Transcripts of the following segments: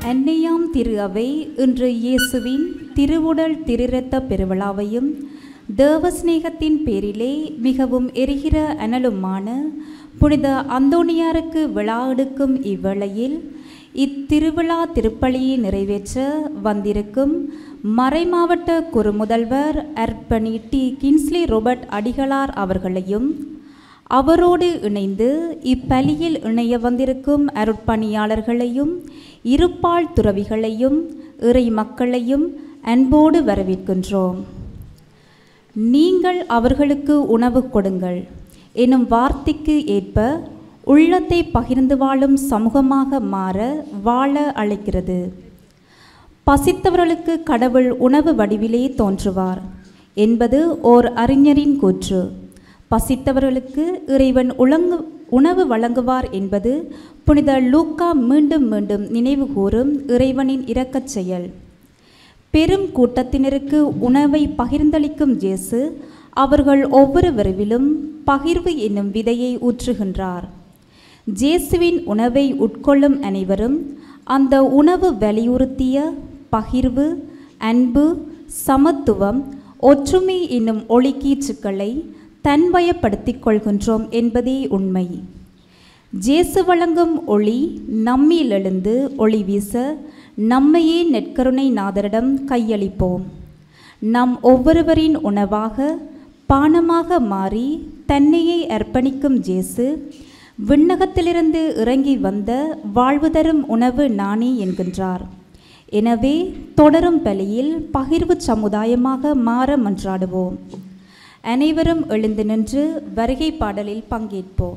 அன்னையாம் திரு அவை இன்று இயேசுவின் திருவுடல் திருரத்த பெருவிழாவையும் தேவஸ்நேகத்தின் பேரிலே மிகவும் எரிகிற அனலுமான புனித அந்தோணியாருக்கு விழா எடுக்கும் இவ்வேளையில் இத்திருவிழா திருப்பலியை நிறைவேற்ற வந்திருக்கும் மறைமாவட்ட குறுமுதல்வர் அர்ப்பணி டி கின்ஸ்லி ரோபர்ட் அடிகளார் அவர்களையும் அவரோடு இணைந்து இப்பலியில் இணைய வந்திருக்கும் அருட்பணியாளர்களையும் இருப்பாள் துறவிகளையும் இறை மக்களையும் அன்போடு வரவேற்கின்றோம் நீங்கள் அவர்களுக்கு உணவு கொடுங்கள் எனும் வார்த்தைக்கு ஏற்ப உள்ளத்தை பகிர்ந்து வாழும் சமூகமாக மாற வாழ அழைக்கிறது பசித்தவர்களுக்கு கடவுள் உணவு வடிவிலே தோன்றுவார் என்பது ஓர் அறிஞரின் கூற்று பசித்தவர்களுக்கு இறைவன் உலங்கு உணவு வழங்குவார் என்பது புனித லூக்கா மீண்டும் மீண்டும் நினைவு கூறும் இறைவனின் இரக்கச் செயல் பெரும் கூட்டத்தினருக்கு உணவை பகிர்ந்தளிக்கும் இயேசு அவர்கள் ஒவ்வொரு விரைவிலும் பகிர்வு என்னும் விதையை ஊற்றுகின்றார் ஜேசுவின் உணவை உட்கொள்ளும் அனைவரும் அந்த உணவு வலியுறுத்திய பகிர்வு அன்பு சமத்துவம் ஒற்றுமை என்னும் ஒளிக்கீச்சுக்களை தன்வயப்படுத்திக் கொள்கின்றோம் என்பதே உண்மை ஜேசு வழங்கும் ஒளி நம்மில் எழுந்து ஒளி வீச நம்மையே நெற்கருணை நாதரிடம் கையளிப்போம் நம் ஒவ்வொருவரின் உணவாக பானமாக மாறி தன்னையே அர்ப்பணிக்கும் ஜேசு விண்ணகத்திலிருந்து இறங்கி வந்த வாழ்வு தரும் உணவு நானே என்கின்றார் எனவே தொடரும் பலியில் பகிர்வு சமுதாயமாக மாற மன்றாடுவோம் அனைவரும் எழுந்து நின்று வருகை பாடலில் பங்கேற்போம்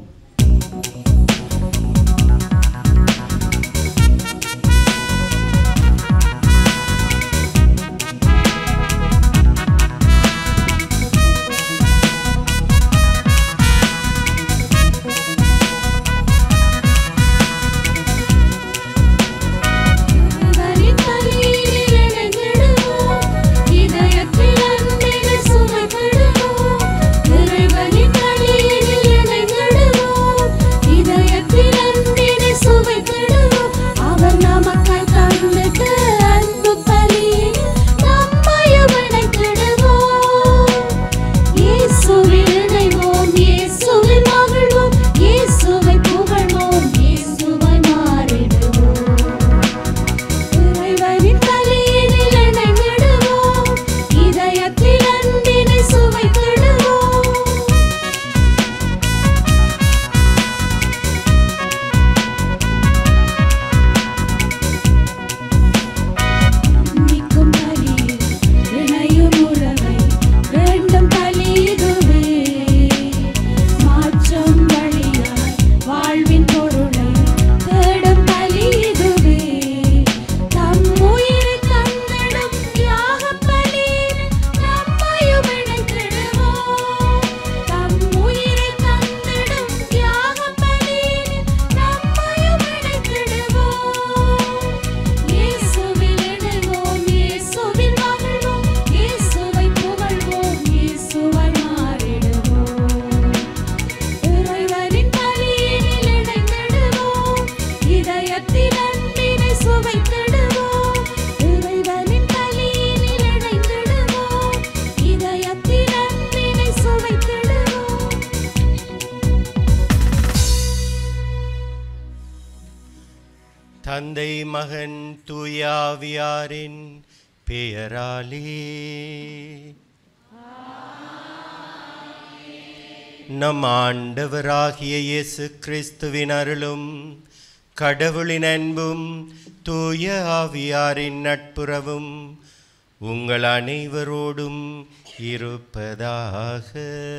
இறைவனின் பலியினில் இணைந்திடுவோம். இதயத்தில் அன்பினை சுமந்திடுவோம். இறைவனின் பலியினில் இணைந்திடுவோம். இதயத்தில் அன்பினை சுவைத்திடுவோம். அவர் நமக்காய் தந்திட்ட அன்பு பலியில் நம்மையும் இணைத்திடுவோம். இயேசுவில் இணைவோம், இயேசுவில் மகிழ்வோம், இயேசுவை புகழ்வோம், இயேசுவை மாறிடுவோம். இறைவனின் பலியினில் இணைந்திடுவோம். இதயத்தில் அன்பினை சுவைத்திடுவோம். நிற்கும் பலியில் இணையும் உறவை வேண்டும் பலி இதுவே. மாற்றம் வழியாய் வாழ்வின் பொருளை தேடும் பலி இதுவே. தம் உயிரை தந்திடும் தியாகப் பலியில் நம்மையும் இணைத்திடுவோம். தம் உயிரை தந்திடும் தியாகப் பலியில் நம்மையும் இணைத்திடுவோம். இயேசுவில் இணைவோம், இயேசுவில் மகிழ்வோம், இயேசுவை புகழ்வோம், இயேசுவை மாறிடுவோம். இறைவனின் பலியினில் இணைந்திடுவோம், இதயத்தில் அன்பினை சுவைத்திடுவோம். இறைவனின் பலியினில் இணைந்திடுவோம், இதயத்தில் அன்பினை சுவைத்திடுவோம். தந்தை மகன் தூயாவியாரின் பெயராலே நம் ஆண்டவராகிய இயேசு கிறிஸ்துவின் அருளும் கடவுளின் அன்பும் தூய ஆவியாரின் நட்புறவும் உங்கள் அனைவரோடும் இருப்பதாக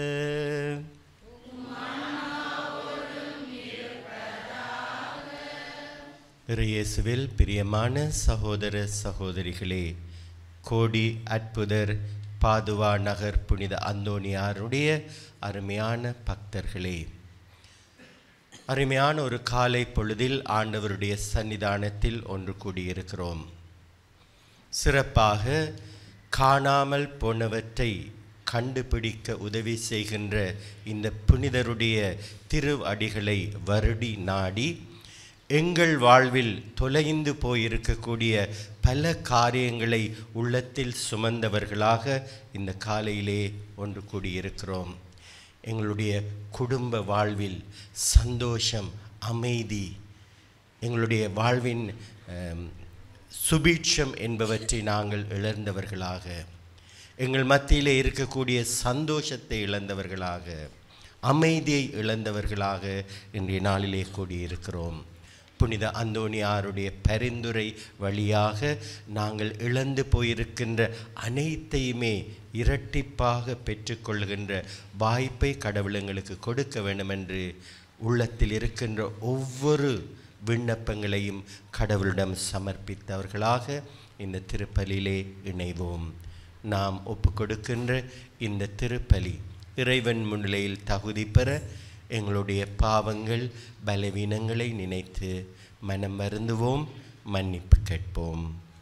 இயேசுவில் பிரியமான சகோதர சகோதரிகளே கோடி அற்புதர் பாதுவா நகர் புனித அந்தோணியாருடைய அருமையான பக்தர்களே அருமையான ஒரு காலை பொழுதில் ஆண்டவருடைய சன்னிதானத்தில் ஒன்று கூடியிருக்கிறோம் சிறப்பாக காணாமல் போனவற்றை கண்டுபிடிக்க உதவி செய்கின்ற இந்த புனிதருடைய திரு அடிகளை வருடி நாடி எங்கள் வாழ்வில் தொலைந்து போயிருக்கக்கூடிய பல காரியங்களை உள்ளத்தில் சுமந்தவர்களாக இந்த காலையிலே ஒன்று கூடியிருக்கிறோம் எங்களுடைய குடும்ப வாழ்வில் சந்தோஷம் அமைதி எங்களுடைய வாழ்வின் அம், சுபீட்சம் என்பவற்றை நாங்கள் இழந்தவர்களாக எங்கள் மத்தியிலே இருக்கக்கூடிய சந்தோஷத்தை இழந்தவர்களாக அமைதியை இழந்தவர்களாக இன்றைய நாளிலே கூடியிருக்கிறோம் புனித அந்தோணியாருடைய பரிந்துரை வழியாக நாங்கள் இழந்து போயிருக்கின்ற அனைத்தையுமே இரட்டிப்பாக பெற்றுக்கொள்கின்ற வாய்ப்பை கடவுள் எங்களுக்கு கொடுக்க வேண்டுமென்று உள்ளத்தில் இருக்கின்ற ஒவ்வொரு விண்ணப்பங்களையும் கடவுளிடம் சமர்ப்பித்தவர்களாக இந்த திருப்பலியிலே இணைவோம் நாம் ஒப்புக்கொடுக்கின்ற இந்த திருப்பலி இறைவன் முன்னிலையில் தகுதி பெற எங்களுடைய பாவங்கள் பலவீனங்களை நினைத்து மனம் வருந்துவோம் மன்னிப்பு கேட்போம்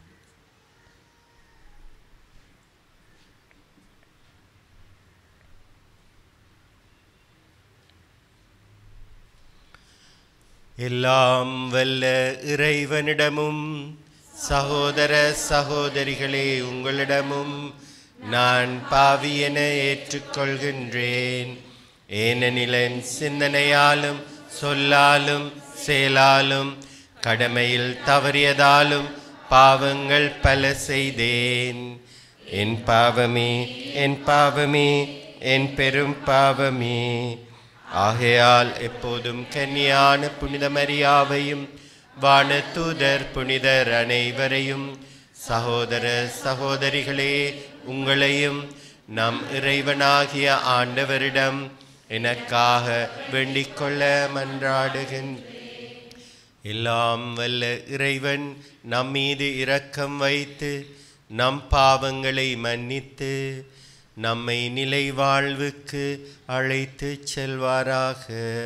எல்லாம் வல்ல இறைவனிடமும் சகோதர சகோதரிகளே உங்களிடமும் நான் பாவி என ஏற்றுக்கொள்கின்றேன் ஏனெனில் என் சிந்தனையாலும் சொல்லாலும் செயலாலும் கடமையில் தவறியதாலும் பாவங்கள் பல செய்தேன் என் பாவமே என் பாவமே என் பெரும் பாவமே ஆகையால் எப்போதும் கன்னியான புனித மரியாவையும் வானதூதர் புனிதர் அனைவரையும் சகோதர சகோதரிகளே உங்களையும் நம் இறைவனாகிய ஆண்டவரிடம் எனக்காக வேண்டிக் கொள்ள மன்றாடுகின்றேன் எல்லாம் வல்ல இறைவன் நம் மீது இரக்கம் வைத்து நம் பாவங்களை மன்னித்து நம்மை நிலை வாழ்வுக்கு அழைத்து செல்வாராக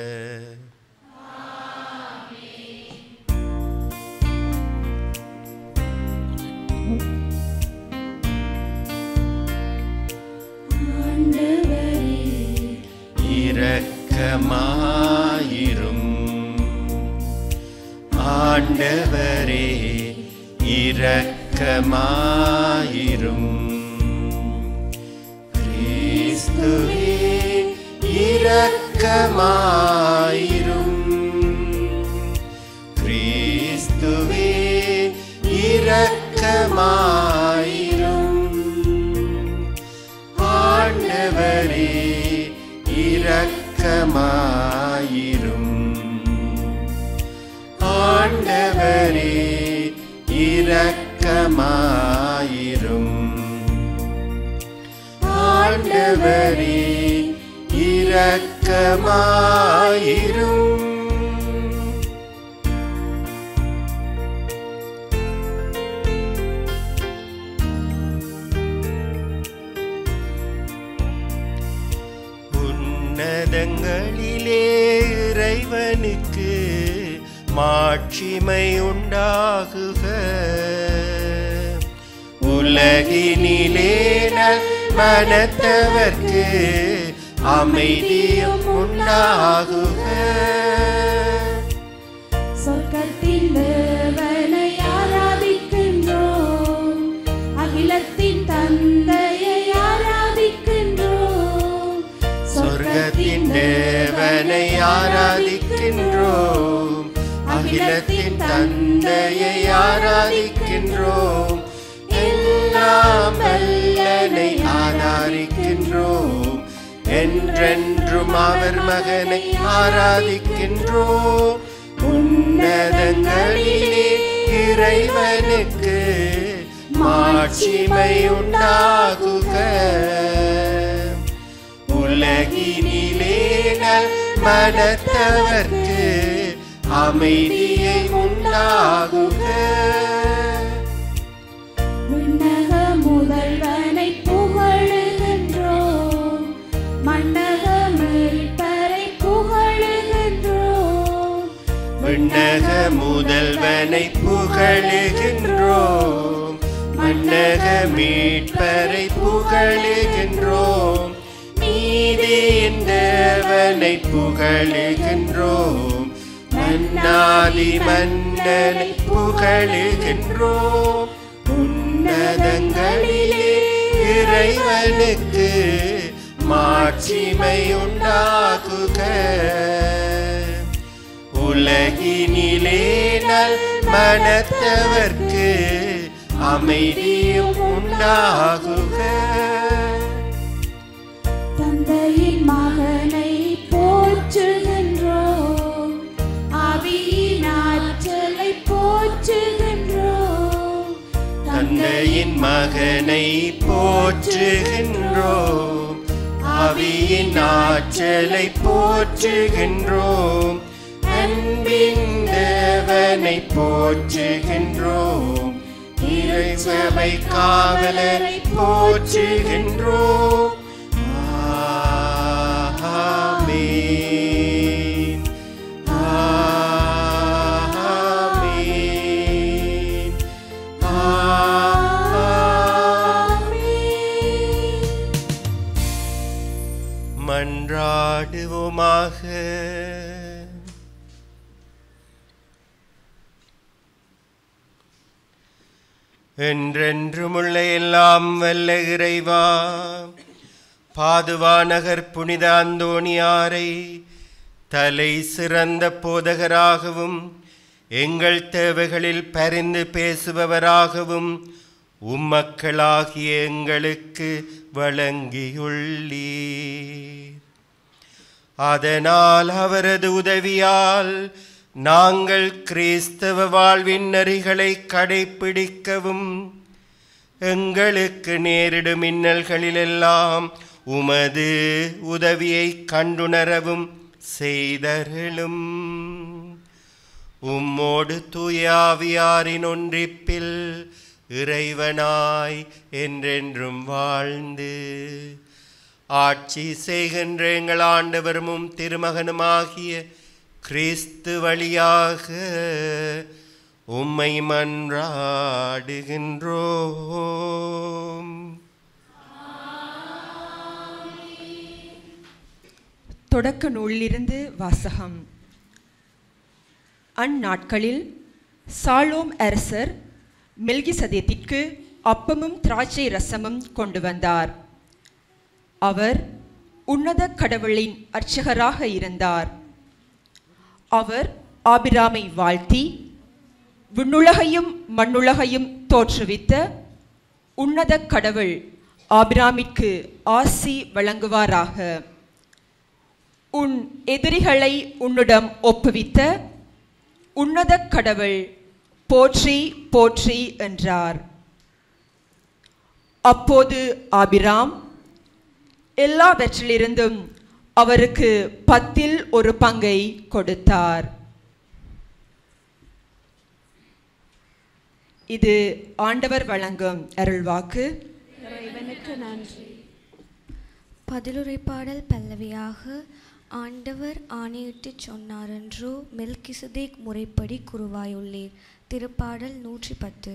ஆண்டவரே இரக்கமாயிரும் ஆண்டவரே இரக்கமாயிரும் கிறிஸ்துவே இரக்கமாயிரும் கிறிஸ்துவே இரக்கமாயிரும் ஆண்டவரே இரக்கமாயிரும் ஆண்டவரே இரக்கமாயிரும் ஆண்டவரே இரக்கமாயிரும் உன்னதங்களிலே இறைவனுக்கு மாட்சிமை உண்டாகுக உலகினிலே நல் மனத்தவர்க்கு அமைதியும் உண்டாகுக சொர்க்கத்தின் தேவனை ஆராதிக்கின்றோம் அகிலத்தின் தந்தையை ஆராதிக்கின்றோம் சொர்க்கத்தின் தேவனை ஆராதிக்கின்றோம் அகிலத்தின் தந்தையை ஆராதிக்கின்றோம் எல்லாம் வல்லனை ஆராதிக்கின்றோம் என்றென்றும் அவர் மகனை ஆராதிக்கின்றோம் உன்னதங்களிலே இறைவனுக்கு மாட்சிமை உண்டாகுக உலகினிலே நல் மனத்தவர்க்கு அமைதியை உண்டாகுக விண்ணக முதல்வனை புகழுகின்றோம் மன்னக மீட்பரை புகழுகின்றோம் விண்ணக முதல்வனை புகழுகின்றோம் மன்னக மீட்பரை புகழுகின்றோம் நீதியின் தேவனை புகழுகின்றோம் மன்னாதி மன்னனை புகழுகின்றோம் உன்னதங்களிலே இறைவனுக்கு மாட்சிமை உண்டாகுக உலகினிலே நல் மனத்தவர்க்கு அமைதியும் உண்டாகுக தந்தையின் மகனை போற்றுகின்றோம் ஆவியின் ஆற்றலை போற்றுகின்றோம் தந்தையின் மகனை போற்றுகின்றோம் ஆவியின் ஆற்றலை போற்றுகின்றோம் அன்பின் தேவனை போற்றுகின்றோம் இறைசபை காவலரை போற்றுகின்றோம் ஆமென். ஆமென். ஆமென். மன்றாடுவோமாக என்றென்றுமுள்ள எல்லாம் வல்ல இறைவா பாதுவாநகர் புனித அந்தோணியாரை தலை சிறந்த போதகராகவும் எங்கள் தேவைகளில் பரிந்து பேசுபவராகவும் உம்மக்களாகிய எங்களுக்கு வழங்கியுள்ளீர் அதனால் அவரது உதவியால் நாங்கள் கிறிஸ்தவ வாழ்வின் நெறிகளை கடைப்பிடிக்கவும் எங்களுக்கு நேரிடும் இன்னல்களிலெல்லாம் உமது உதவியை கண்டுணரவும் செய்தருளும் உம்மோடு தூயாவியாரின் ஒன்றிப்பில் இறைவனாய் என்றென்றும் வாழ்ந்து ஆட்சி செய்கின்ற எங்கள் ஆண்டவரும் திருமகனுமாகிய கிறிஸ்து வழியாக உம்மை மன்றாடுகின்றோம் தொடக்க நூலிலிருந்து வாசகம் அந்நாட்களில் சாலோம் அரசர் மெல்கிசதேத்திற்கு அப்பமும் திராட்சை ரசமும் கொண்டு வந்தார் அவர் உன்னத கடவுளின் அர்ச்சகராக இருந்தார் அவர் ஆபிராமை வாழ்த்தி விண்ணுலகையும் மண்ணுலகையும் தோற்றுவித்த உன்னத கடவுள் ஆபிராமிற்கு ஆசி வழங்குவாராக உன் எதிரிகளை உன்னிடம் ஒப்புவித்த உன்னத கடவுள் போற்றி போற்றி என்றார் அப்போது ஆபிராம் எல்லாவற்றிலிருந்தும் அவருக்கு பத்தில் ஒரு பங்கை கொடுத்தார் இது ஆண்டவர் வழங்கும் அருள்வாக்கு இறைவனுக்கு நன்றி பதிலுரைப்பாடல் பல்லவியாக ஆண்டவர் ஆணையிட்டுச் சொன்னாரென்றோ மெல்கிசதேக் முறைப்படி குருவாயுள்ளீர் திருப்பாடல் நூற்றி பத்து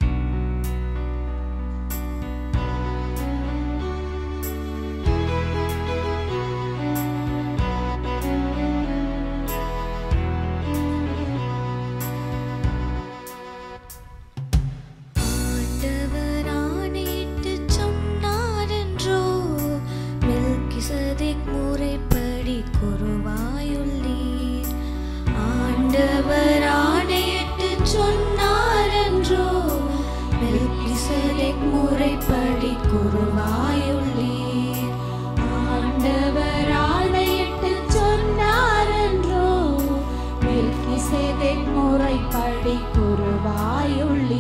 ஆண்டவர் ஆணையிட்டுச் சொன்னாரென்றோ மெல்கிசதேக் முறைப்படி குருவாயுள்ளீர் ஆண்டவர் ஆணையிட்டுச் சொன்னாரென்றோ மெல்கிசதேக் முறைப்படி குருவாயுள்ளீர் ஆண்டவர் ஆணையிட்டுச் சொன்னாரென்றோ மெல்கிசதேக் முறைப்படி குருவாயுள்ளீர்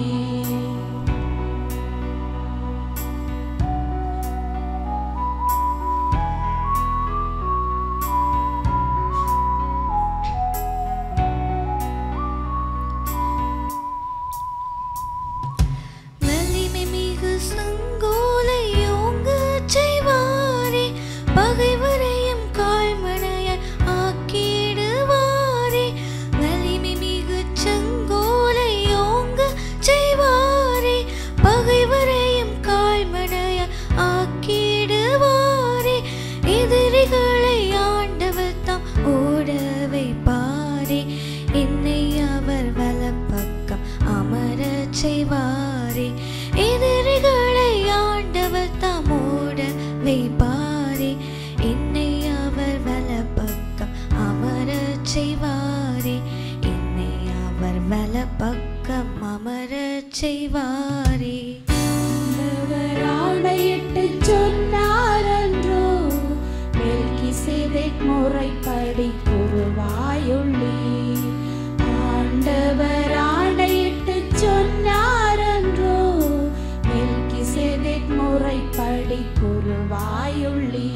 வலிமை மிகு சங்கோலை ஓங்கச் செய்வாரே பகைவரையும் கால்மனைய ஆக்கிடுவாரே வலிமை மிகு செங்கோலை செய்வாரே எதிரிகளை ஆண்டவர் தமோட வைப்பாரே என்னை அவர் வலப்பக்கம் அமரச் செய்வாரே என்னை அவர் வலப்பக்கம் அமரச் செய்வாரே ஆண்டவர் ஆணையிட்டு சொன்னாரன்றோ மெல்கிசேதேக் முறைப்படி குருவாயுள்ளி ஆண்டவர் ஆணையிட்டு சொன்னாரன்றோ மெல்கிசேதேக் முறைப்படி குருவாயுள்ளி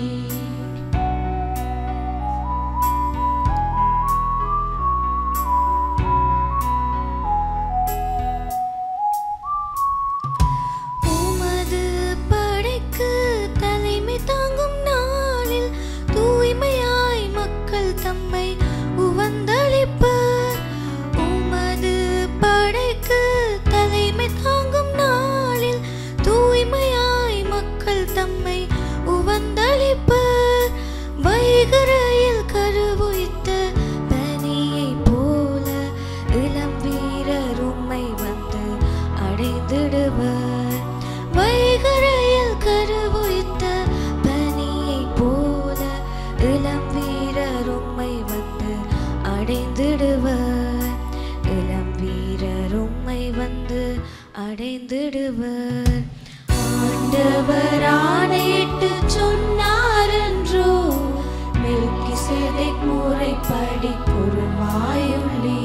உமது படைக்கு தலைமை தாங்கும் நாளில் தூய்மையாய் மக்கள் தம்மை உவந்தளிப்பர் உமது படைக்கு தலைமை தாங்கும் நாளில் தூய்மையாய் மக்கள் தம்மை உவந்தளிப்பர் வைகரையில் கருவுய்த்த பனியைப் போல இளம் வீரர் உம்மை வந்து அடைந்திடுவர் வைகரையில் கருவுய்த்த பனியைப் போல இளம் வீரர் உம்மை வந்து அடைந்திடுவர் இளம் வீரர் உம்மை வந்து அடைந்திடுவர் ஆண்டவர் ஆணையிட்டு சொன்னாரன்றோ மெல்கிசேதேக் முறைப்படி குருவாயுள்ளி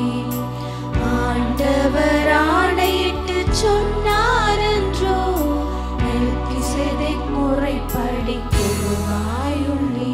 ஆண்டவர் ஆணையிட்டு சொன்னாரன்றோ மெல்கிசேதேக் முறைப்படி குருவாயுள்ளி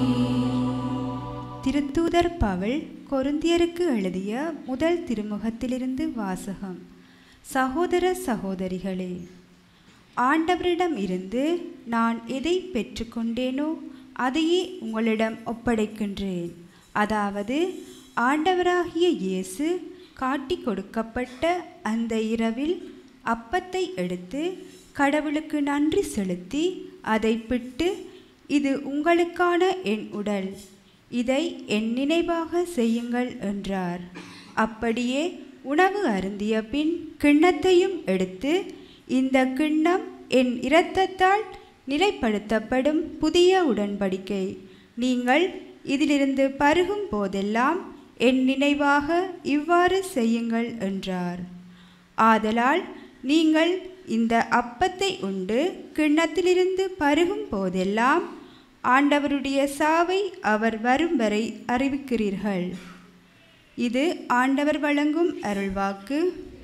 திருத்தூதர் பவுல் கொருந்தியருக்கு எழுதிய முதல் திருமுகத்திலிருந்து வாசகம் சகோதர சகோதரிகளே ஆண்டவரிடம் இருந்து நான் எதை பெற்றுக்கொண்டேனோ அதையே உங்களிடம் ஒப்படைக்கின்றேன் அதாவது ஆண்டவராகிய இயேசு காட்டி கொடுக்கப்பட்ட அந்த இரவில் அப்பத்தை எடுத்து கடவுளுக்கு நன்றி செலுத்தி அதை பிட்டு இது உங்களுக்கான என் உடல் இதை என் நினைவாக செய்யுங்கள் என்றார் அப்படியே உணவு அருந்திய பின் கிண்ணத்தையும் எடுத்து இந்த கிண்ணம் என் இரத்தத்தால் நிலைப்படுத்தப்படும் புதிய உடன்படிக்கை நீங்கள் இதிலிருந்து பருகும் போதெல்லாம் என் நினைவாக இவ்வாறு செய்யுங்கள் என்றார் ஆதலால் நீங்கள் இந்த அப்பத்தை உண்டு கிண்ணத்திலிருந்து பருகும் போதெல்லாம் ஆண்டவருடைய சாவை அவர் வரும் வரை அறிவிக்கிறீர்கள் இது ஆண்டவர் வழங்கும் அருள்வாக்கு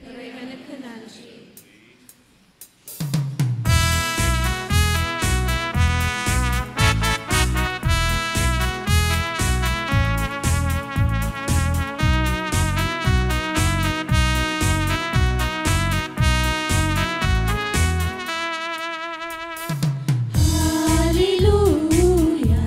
Hallelujah.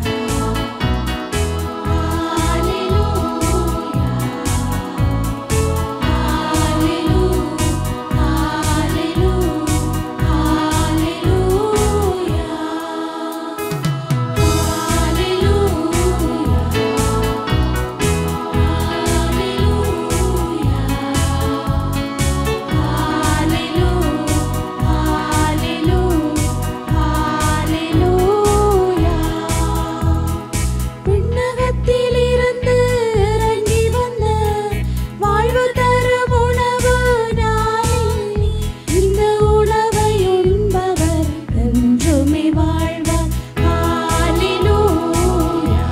விண்ணகத்திலிருந்து இறங்கி வந்த வாழ்வு தரும் உணவு நானே. இந்த உணவை உண்பவர் என்றுமே வாழ்வார். ஹalleluya.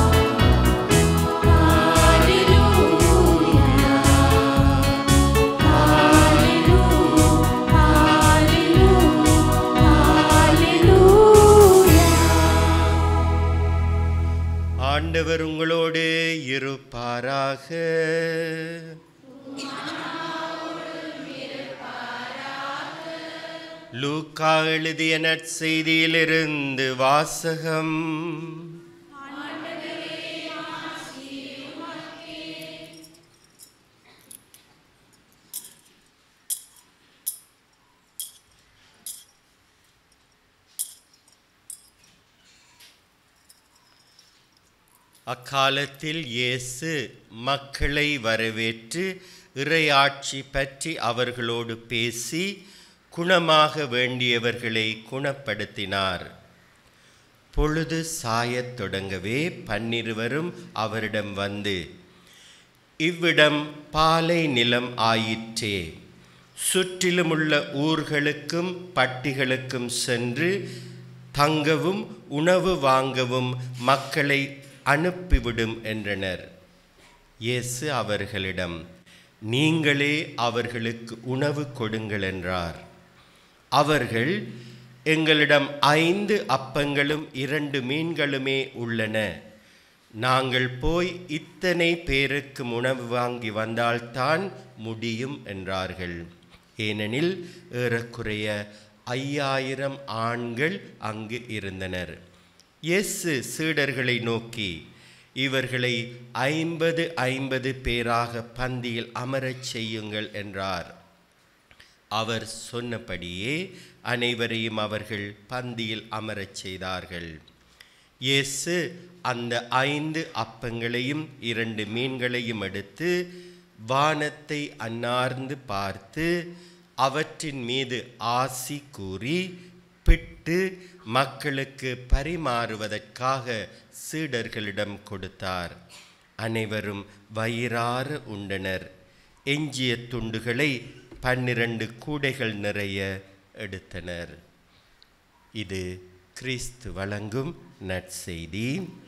ஹalleluya. ஹalleluya. ஹalleluya. ஆண்டவர் உங்களோடு இருப்பாராக லூக்கா எழுதிய நற்செய்தியிலிருந்து வாசகம் அக்காலத்தில் இயேசு மக்களை வரவேற்று இறையாட்சி பற்றி அவர்களோடு பேசி குணமாக வேண்டியவர்களை குணப்படுத்தினார் பொழுது சாயத் தொடங்கவே பன்னிருவரும் அவரிடம் வந்து இவ்விடம் பாலை நிலம் ஆயிற்றே சுற்றிலுமுள்ள ஊர்களுக்கும் பட்டிகளுக்கும் சென்று தங்கவும் உணவு வாங்கவும் மக்களை அனுப்பிவிடும் என்றனர் இயேசு அவர்களிடம் நீங்களே அவர்களுக்கு உணவு கொடுங்கள் என்றார் அவர்கள் எங்களிடம் ஐந்து அப்பங்களும் இரண்டு மீன்களுமே உள்ளன நாங்கள் போய் இத்தனை பேருக்கு உணவு வாங்கி வந்தால்தான் முடியும் என்றார்கள் ஏனெனில் ஏறக்குறைய ஐயாயிரம் ஆண்கள் அங்கு இருந்தனர் இயேசு சீடர்களை நோக்கி இவர்களை ஐம்பது ஐம்பது பேராக பந்தியில் அமரச் செய்யுங்கள் என்றார் அவர் சொன்னபடியே அனைவரையும் அவர்கள் பந்தியில் அமரச் செய்தார்கள் இயேசு அந்த ஐந்து அப்பங்களையும் இரண்டு மீன்களையும் எடுத்து வானத்தை அன்னார்ந்து பார்த்து அவற்றின் மீது ஆசி கூறி பிட்டு மக்களுக்கு பரிமாறுவதற்காக சீடர்களிடம் கொடுத்தார் அனைவரும் வயிறார உண்டனர் எஞ்சிய துண்டுகளை பன்னிரண்டு கூடைகள் நிறைய எடுத்தனர் இது கிறிஸ்து வழங்கும் நற்செய்தி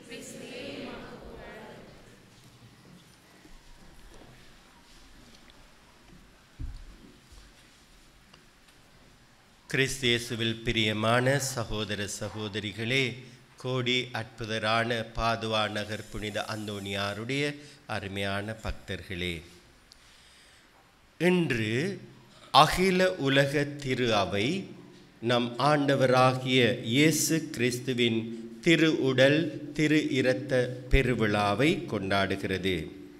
கிறிஸ்து இயேசுவில் பிரியமான சகோதர சகோதரிகளே கோடி அற்புதரான பாதுவா நகர் புனித அந்தோணியாருடைய அருமையான பக்தர்களே இன்று அகில உலக திரு அவை நம் ஆண்டவராகிய இயேசு கிறிஸ்துவின் திரு உடல் திரு இரத்த பெருவிழாவை கொண்டாடுகிறது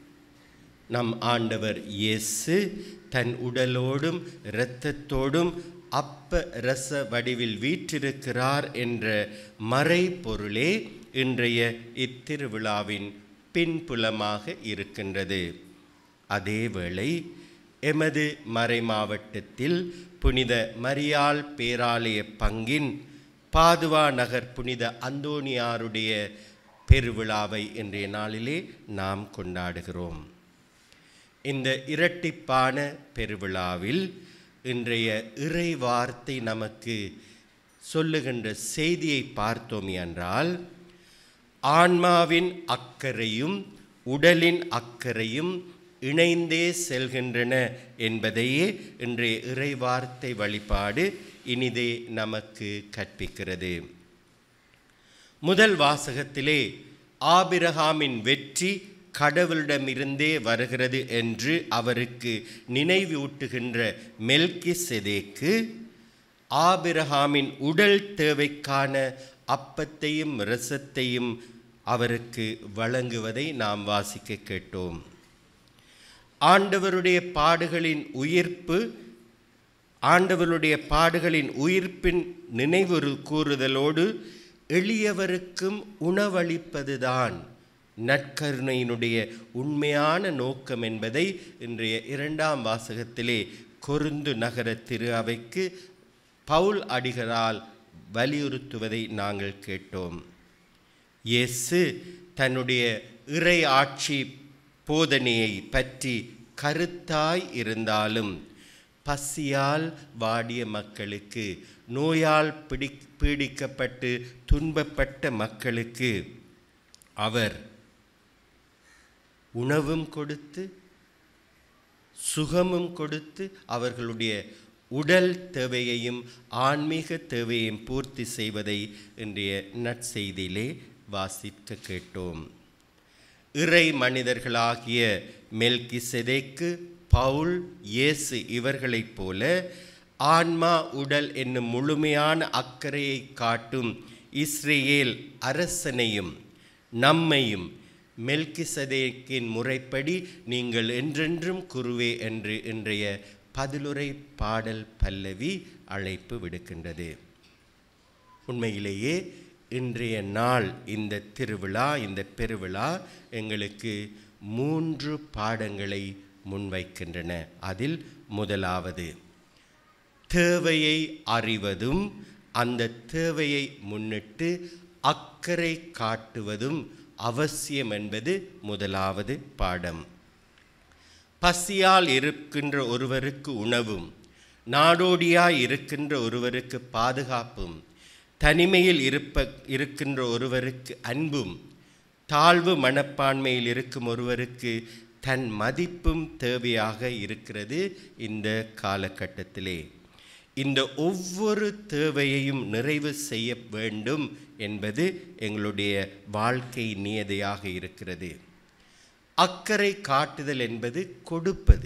நம் ஆண்டவர் இயேசு தன் உடலோடும் இரத்தத்தோடும் அப்ப ரச வடிவில் வீற்றிருக்கிறார் என்ற மறைபொருளே இன்றைய இத்திருவிழாவின் பின்புலமாக இருக்கின்றது அதேவேளை எமது மறை மாவட்டத்தில் புனித மரியாள் பேராலய பங்கின் பாதுவா நகர் புனித அந்தோணியாருடைய பெருவிழாவை இன்றைய நாளிலே நாம் கொண்டாடுகிறோம் இந்த இரட்டிப்பான பெருவிழாவில் இன்றைய இறை வார்த்தை நமக்கு சொல்லுகின்ற செய்தியை பார்த்தோம் என்றால் ஆன்மாவின் அக்கறையும் உடலின் அக்கறையும் இணைந்தே செல்கின்றன என்பதையே இன்றைய இறைவார்த்தை வழிபாடு இனிதே நமக்கு கற்பிக்கிறது முதல் வாசகத்திலே ஆபிரகாமின் வெற்றி கடவுளிடமிருந்தே வருகிறது என்று அவருக்கு நினைவூட்டுகின்ற மெல்கி செதேக்கு ஆபிரகாமின் உடல் தேவைக்கான அப்பத்தையும் இரசத்தையும் அவருக்கு வழங்குவதை நாம் வாசிக்க கேட்டோம் ஆண்டவருடைய பாடுகளின் உயிர்ப்பு ஆண்டவருடைய பாடுகளின் உயிர்ப்பின் நினைவுறு கூறுதலோடு எளியவருக்கும் உணவளிப்பதுதான் நற்கருணையினுடைய உண்மையான நோக்கம் என்பதை இன்றைய இரண்டாம் வாசகத்திலே கொருந்து நகர திரு அவைக்கு பவுல் அடிகளால் வலியுறுத்துவதை நாங்கள் கேட்டோம் இயேசு தன்னுடைய இறை ஆட்சி போதனையை பற்றி கருத்தாய் இருந்தாலும் பசியால் வாடிய மக்களுக்கு நோயால் பிடி பீடிக்கப்பட்டு துன்பப்பட்ட மக்களுக்கு அவர் உணவும் கொடுத்து சுகமும் கொடுத்து அவர்களுடைய உடல் தேவையையும் ஆன்மீக தேவையையும் பூர்த்தி செய்வதை இன்றைய நற்செய்தியிலே வாசிக்க கேட்டோம் இறை மனிதர்களாகிய மெல்கி செதைக்கு பவுல் இயேசு இவர்களைப் போல ஆன்மா உடல் என்னும் முழுமையான அக்கறையை காட்டும் இஸ்ரேல் அரசனையும் நம்மையும் மெல்கிசதேக்கின் முறைப்படி நீங்கள் என்றென்றும் குருவே என்று இன்றைய பதிலுரை பாடல் பல்லவி அழைப்பு விடுக்கின்றது உண்மையிலேயே இன்றைய நாள் இந்த திருவிழா இந்த பெருவிழா எங்களுக்கு மூன்று பாடங்களை முன்வைக்கின்றன அதில் முதலாவது தேவையை அறிவதும் அந்த தேவையை முன்னிட்டு அக்கறை காட்டுவதும் அவசியம் என்பது முதலாவது பாடம் பசியால் இருக்கின்ற ஒருவருக்கு உணவும் நாடோடியாய் இருக்கின்ற ஒருவருக்கு பாதுகாப்பும் தனிமையில் இருப்ப இருக்கின்ற ஒருவருக்கு அன்பும் தாழ்வு மனப்பான்மையில் இருக்கும் ஒருவருக்கு தன் மதிப்பும் தேவையாக இருக்கிறது இந்த காலகட்டத்திலே இந்த ஒவ்வொரு தேவையையும் நிறைவு செய்ய வேண்டும் என்பது எங்களுடைய வாழ்க்கை நியதியாக இருக்கிறது அக்கறை காட்டுதல் என்பது கொடுப்பது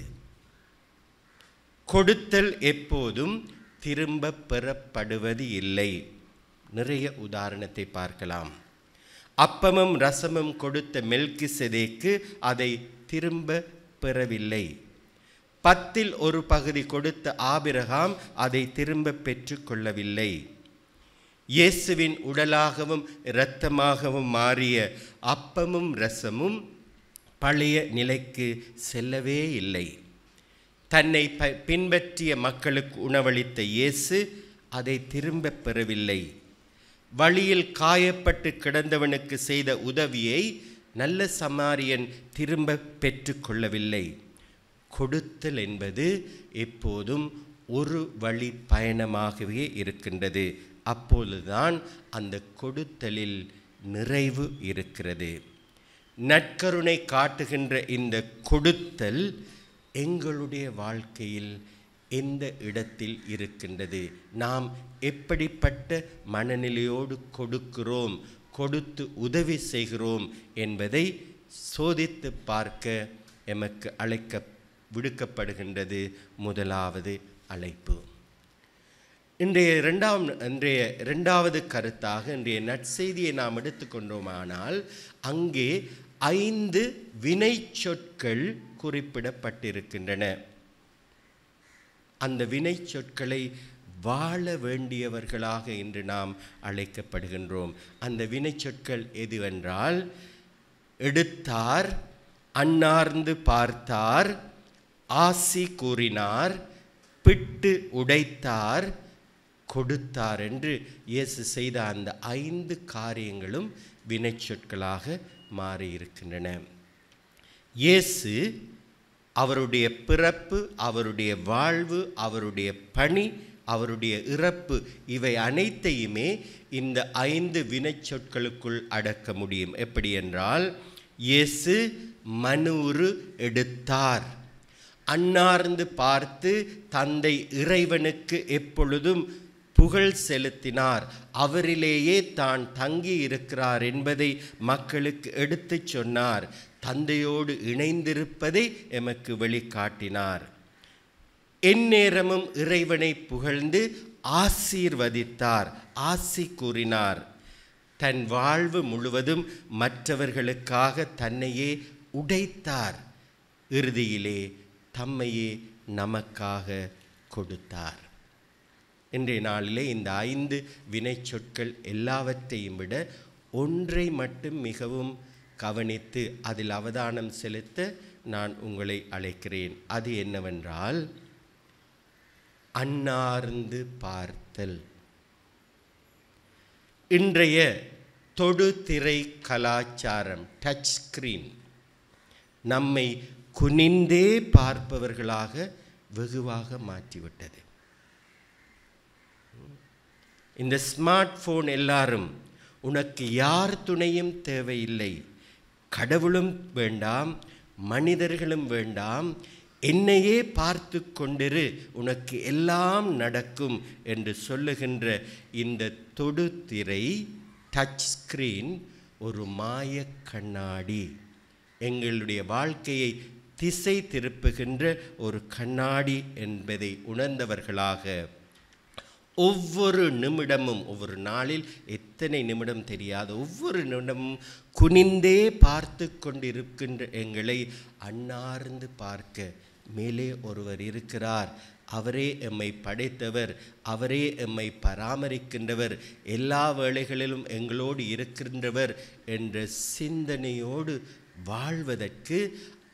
கொடுத்தல் எப்போதும் திரும்ப பெறப்படுவது இல்லை நிறைய உதாரணத்தை பார்க்கலாம் அப்பமும் ரசமும் கொடுத்த மெல்கி செதேக்கு அதை திரும்ப பெறவில்லை பத்தில் ஒரு பகுதி கொடுத்த ஆபிரகாம் அதை திரும்ப பெற்றுக்கொள்ளவில்லை இயேசுவின் உடலாகவும் இரத்தமாகவும் மாறிய அப்பமும் ரசமும் பழைய நிலைக்கு செல்லவே இல்லை தன்னை ப பின்பற்றிய மக்களுக்கு உணவளித்த இயேசு அதை திரும்பப் பெறவில்லை வழியில் காயப்பட்டு கிடந்தவனுக்கு செய்த உதவியை நல்ல சமாரியன் திரும்ப பெற்றுக்கொள்ளவில்லை கொடுத்தல் என்பது எப்போதும் ஒரு வழி பயணமாகவே இருக்கின்றது அப்பொழுதுதான் அந்த கொடுத்தலில் நிறைவு இருக்கிறது நற்கருணை காட்டுகின்ற இந்த கொடுத்தல் எங்களுடைய வாழ்க்கையில் எந்த இடத்தில் இருக்கின்றது நாம் எப்படிப்பட்ட மனநிலையோடு கொடுக்கிறோம் கொடுத்து உதவி செய்கிறோம் என்பதை சோதித்து பார்க்க எமக்கு அழைக்க விடுக்கப்படுகின்றது முதலாவது அழைப்பு இன்றைய இரண்டாம் இன்றைய இரண்டாவது கருத்தாக இன்றைய நற்செய்தியை நாம் எடுத்துக்கொண்டோமானால் அங்கே ஐந்து வினை சொற்கள் குறிப்பிடப்பட்டிருக்கின்றன அந்த வினை சொற்களை வாழ வேண்டியவர்களாக இன்று நாம் அழைக்கப்படுகின்றோம் அந்த வினை சொற்கள் எதுவென்றால் எடுத்தார் அன்னார்ந்து பார்த்தார் ஆசி கூறினார் பிட்டு உடைத்தார் கொடுத்தார் என்று இயேசு செய்த அந்த ஐந்து காரியங்களும் வினைச்சொற்களாக மாறியிருக்கின்றன இயேசு அவருடைய பிறப்பு அவருடைய வாழ்வு அவருடைய பணி அவருடைய இறப்பு இவை அனைத்தையுமே இந்த ஐந்து வினைச்சொற்களுக்குள் அடக்க முடியும் எப்படி என்றால் இயேசு மனுரு எடுத்தார் அன்னார்ந்து பார்த்து தந்தை இறைவனுக்கு எப்பொழுதும் புகழ் செலுத்தினார் அவரிலேயே தான் தங்கி இருக்கிறார் என்பதை மக்களுக்கு எடுத்துச் சொன்னார் தந்தையோடு இணைந்திருப்பதை எமக்கு வெளிக்காட்டினார் எந்நேரமும் இறைவனை புகழ்ந்து ஆசீர்வதித்தார் ஆசி கூறினார் தன் வாழ்வு முழுவதும் மற்றவர்களுக்காக தன்னையே உடைத்தார் இறுதியிலே தம்மையே நமக்காக கொடுத்தார் இன்றைய நாளிலே இந்த ஐந்து வினைச்சொற்கள் எல்லாவற்றையும் விட ஒன்றை மட்டும் மிகவும் கவனித்து அதில் அவதானம் செலுத்த நான் உங்களை அழைக்கிறேன் அது என்னவென்றால் அன்னார்ந்து பார்த்தல் இன்றைய தொடுதிரை கலாச்சாரம் டச் ஸ்கிரீன் நம்மை குனிந்தே பார்ப்பவர்களாக வெகுவாக மாற்றிவிட்டது இந்த ஸ்மார்ட் ஃபோன் எல்லாரும் உனக்கு யார் துணையும் தேவையில்லை கடவுளும் வேண்டாம் மனிதர்களும் வேண்டாம் என்னையே பார்த்து கொண்டிரு உனக்கு எல்லாம் நடக்கும் என்று சொல்லுகின்ற இந்த தொடுதிரை டச் ஸ்கிரீன் ஒரு மாய கண்ணாடி எங்களுடைய வாழ்க்கையை திசை திருப்புகின்ற ஒரு கண்ணாடி என்பதை உணர்ந்தவர்களாக ஒவ்வொரு நிமிடமும் ஒவ்வொரு நாளில் எத்தனை நிமிடம் தெரியாது ஒவ்வொரு நிமிடமும் குனிந்தே பார்த்து கொண்டிருக்கின்ற எங்களை அன்னார்ந்து பார்க்க மேலே ஒருவர் இருக்கிறார் அவரே எம்மை படைத்தவர் அவரே எம்மை பராமரிக்கின்றவர் எல்லா வேளைகளிலும் எங்களோடு இருக்கின்றவர் என்ற சிந்தனையோடு வாழ்வதற்கு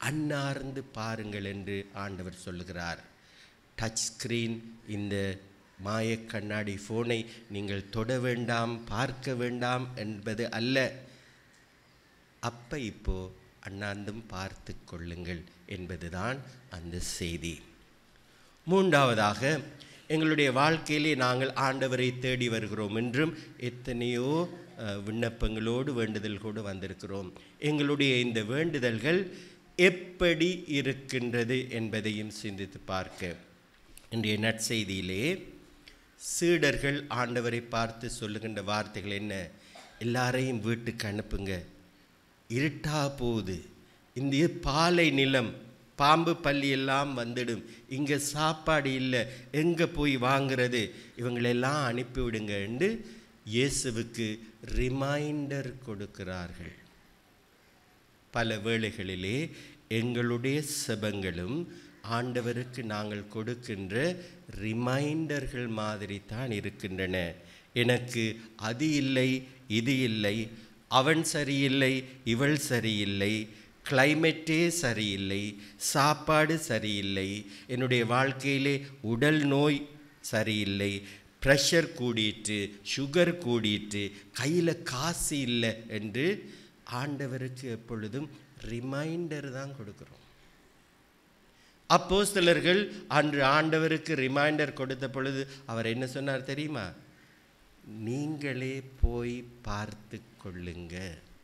அன்னார்ந்து பாருங்கள் என்று ஆண்டவர் சொல்லுகிறார் டச் ஸ்க்ரீன் இந்த மாய கண்ணாடி ஃபோனை நீங்கள் தொட வேண்டாம் பார்க்க வேண்டாம் என்பது அல்ல அப்போ இப்போ அண்ணாந்தும் பார்த்து கொள்ளுங்கள் என்பதுதான் அந்த செய்தி மூன்றாவதாக எங்களுடைய வாழ்க்கையிலே நாங்கள் ஆண்டவரை தேடி வருகிறோம் என்றும் எத்தனையோ அஹ், விண்ணப்பங்களோடு வேண்டுதல் கூட வந்திருக்கிறோம் எங்களுடைய இந்த வேண்டுதல்கள் எப்படி இருக்கின்றது என்பதையும் சிந்தித்து பார்க்க இன்றைய நற்செய்தியிலே சீடர்கள் ஆண்டவரை பார்த்து சொல்லுகின்ற வார்த்தைகள் என்ன எல்லாரையும் வீட்டுக்கு அனுப்புங்க இருட்டா போகுது இந்த பாலை நிலம் பாம்பு பள்ளி எல்லாம் வந்துடும் இங்கே சாப்பாடு இல்லை எங்கே போய் வாங்குறது இவங்களெல்லாம் அனுப்பிவிடுங்க என்று இயேசுவுக்கு ரிமைண்டர் கொடுக்கிறார்கள் பல வேளைகளிலே எங்களுடைய செபங்களும் ஆண்டவருக்கு நாங்கள் கொடுக்கின்ற ரிமைண்டர்கள் மாதிரி தான் இருக்கின்றன எனக்கு அது இல்லை இது இல்லை அவன் சரியில்லை இவள் சரியில்லை கிளைமேட்டே சரியில்லை சாப்பாடு சரியில்லை என்னுடைய வாழ்க்கையிலே உடல் நோய் சரியில்லை ப்ரெஷர் கூடிட்டு சுகர் கூடிட்டு கையில் காசு இல்லை என்று ஆண்டவருக்கு எப்பொழுதும் ரிமைண்டர் தான் கொடுக்குறோம் அப்போஸ்தலர்கள் அன்று ஆண்டவருக்கு ரிமைண்டர் கொடுத்த பொழுது அவர் என்ன சொன்னார் தெரியுமா நீங்களே போய் பார்த்து கொள்ளுங்க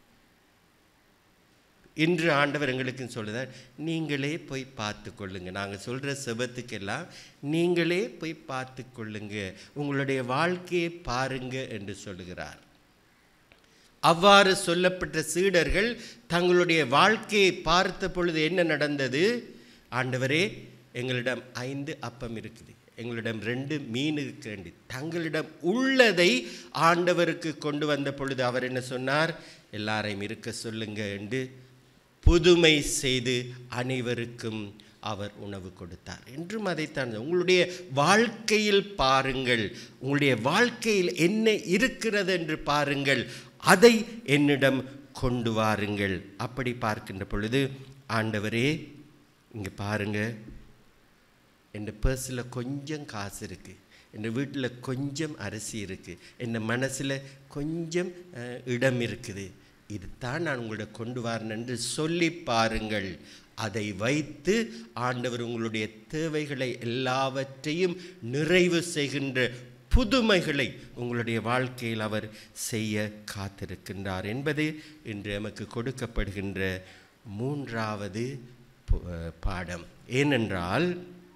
இன்று ஆண்டவர் எங்களுக்கு சொல்லுதார் நீங்களே போய் பார்த்து கொள்ளுங்க நாங்கள் சொல்கிற செபத்துக்கெல்லாம் நீங்களே போய் பார்த்து கொள்ளுங்க உங்களுடைய வாழ்க்கையை பாருங்க என்று சொல்லுகிறார் அவ்வாறு சொல்லப்பட்ட சீடர்கள் தங்களுடைய வாழ்க்கையை பார்த்த பொழுது என்ன நடந்தது ஆண்டவரே எங்களிடம் ஐந்து அப்பம் இருக்குது எங்களிடம் ரெண்டு மீன் இருக்கிறது தங்களிடம் உள்ளதை ஆண்டவருக்கு கொண்டு வந்த பொழுது அவர் என்ன சொன்னார் எல்லாரையும் இருக்க சொல்லுங்க என்று புதுமை செய்து அனைவருக்கும் அவர் உணவு கொடுத்தார் என்றும் அதைத்தான் உங்களுடைய வாழ்க்கையில் பாருங்கள் உங்களுடைய வாழ்க்கையில் என்ன இருக்கிறது என்று பாருங்கள் அதை என்னிடம் கொண்டு வாருங்கள் அப்படி பார்க்கின்ற பொழுது ஆண்டவரே இங்கே பாருங்க என் பர்ஸில் கொஞ்சம் காசு இருக்குது என் வீட்டில் கொஞ்சம் அரிசி இருக்குது என் மனசில் கொஞ்சம் அஹ், இடம் இருக்குது இதுதான் நான் உங்களை கொண்டு வரேன் என்று சொல்லி பாருங்கள் அதை வைத்து ஆண்டவர் உங்களுடைய தேவைகளை எல்லாவற்றையும் நிறைவு செய்கின்ற புதுமைகளை உங்களுடைய வாழ்க்கையில் அவர் செய்ய காத்திருக்கின்றார் என்பது இன்று நமக்கு கொடுக்கப்படுகின்ற மூன்றாவது பு- அஹ், பாடம் ஏனென்றால்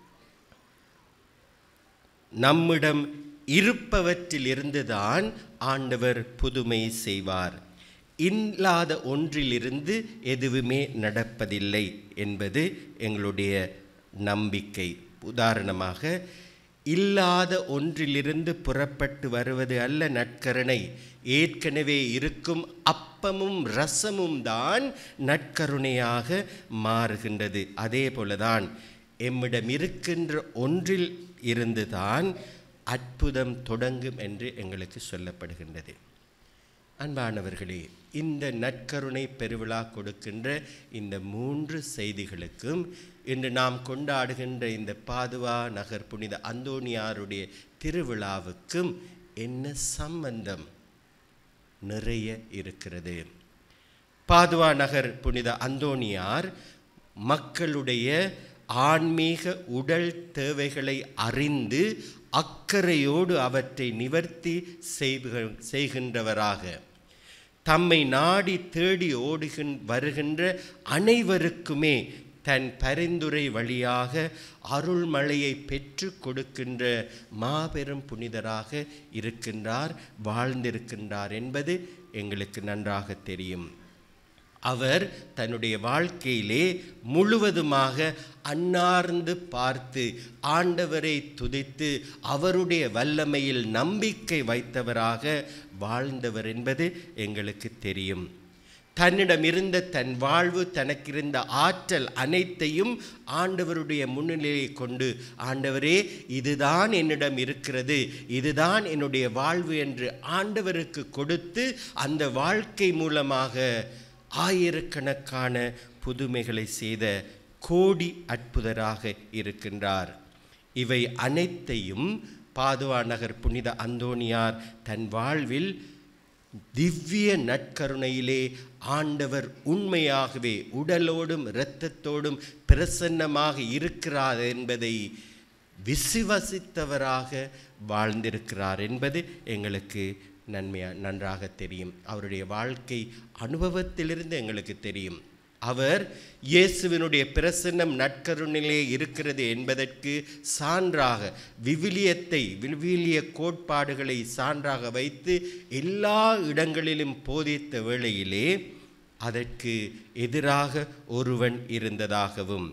நம்மிடம் இருப்பவற்றிலிருந்துதான் ஆண்டவர் புதுமை செய்வார் இல்லாத ஒன்றிலிருந்து எதுவுமே நடப்பதில்லை என்பது எங்களுடைய நம்பிக்கை உதாரணமாக இல்லாத ஒன்றிலிருந்து புறப்பட்டு வருவது அல்ல நற்கருணை ஏற்கனவே இருக்கும் அப்பமும் ரசமும் தான் நற்கருணையாக மாறுகின்றது அதே போலதான் எம்மிடம் இருக்கின்ற ஒன்றில் இருந்துதான் அற்புதம் தொடங்கும் என்று எங்களுக்கு சொல்லப்படுகின்றது அன்பானவர்களே இந்த நற்கருணை பெருவிழா கொடுக்கின்ற இந்த மூன்று செய்திகளுக்கும் இன்று நாம் கொண்டாடுகின்ற இந்த பாதுவா நகர் புனித அந்தோணியாருடைய திருவிழாவுக்கும் என்ன சம்பந்தம் நிறைய இருக்கிறது பாதுவா நகர் புனித அந்தோணியார் மக்களுடைய ஆன்மீக உடல் தேவைகளை அறிந்து அக்கறையோடு அவற்றை நிவர்த்தி செய்க செய்கின்றவராக தம்மை நாடி தேடி ஓடுகின் வருகின்ற அனைவருக்குமே தன் பரிந்துரை வழியாக அருள்மழையை பெற்று கொடுக்கின்ற மாபெரும் புனிதராக இருக்கின்றார் வாழ்ந்திருக்கின்றார் என்பது எங்களுக்கு நன்றாக தெரியும் அவர் தன்னுடைய வாழ்க்கையிலே முழுவதுமாக அன்னார்ந்து பார்த்து ஆண்டவரை துதித்து அவருடைய வல்லமையில் நம்பிக்கை வைத்தவராக வாழ்ந்தவர் என்பது எங்களுக்கு தெரியும் தன்னிடம் இருந்த தன் வாழ்வு தனக்கிருந்த ஆற்றல் அனைத்தையும் ஆண்டவருடைய முன்னிலையை கொண்டு ஆண்டவரே இதுதான் என்னிடம் இருக்கிறது இதுதான் என்னுடைய வாழ்வு என்று ஆண்டவருக்கு கொடுத்து அந்த வாழ்க்கை மூலமாக ஆயிரக்கணக்கான புதுமைகளை செய்த கோடி அற்புதராக இருக்கின்றார் இவை அனைத்தையும் பாதுவா நகர் புனித அந்தோணியார் தன் வாழ்வில் திவ்ய நற்கருணையிலே ஆண்டவர் உண்மையாகவே உடலோடும் இரத்தத்தோடும் பிரசன்னமாக இருக்கிறார் என்பதை விசுவசித்தவராக வாழ்ந்திருக்கிறார் என்பது எங்களுக்கு நன்மையா நன்றாக தெரியும் அவருடைய வாழ்க்கை அனுபவத்திலிருந்து எங்களுக்கு தெரியும் அவர் இயேசுவினுடைய பிரசன்னம் நற்கருணிலே இருக்கிறது என்பதற்கு சான்றாக விவிலியத்தை விவிலிய கோட்பாடுகளை சான்றாக வைத்து எல்லா இடங்களிலும் போதித்த வேளையிலே அதற்கு எதிராக ஒருவன் இருந்ததாகவும்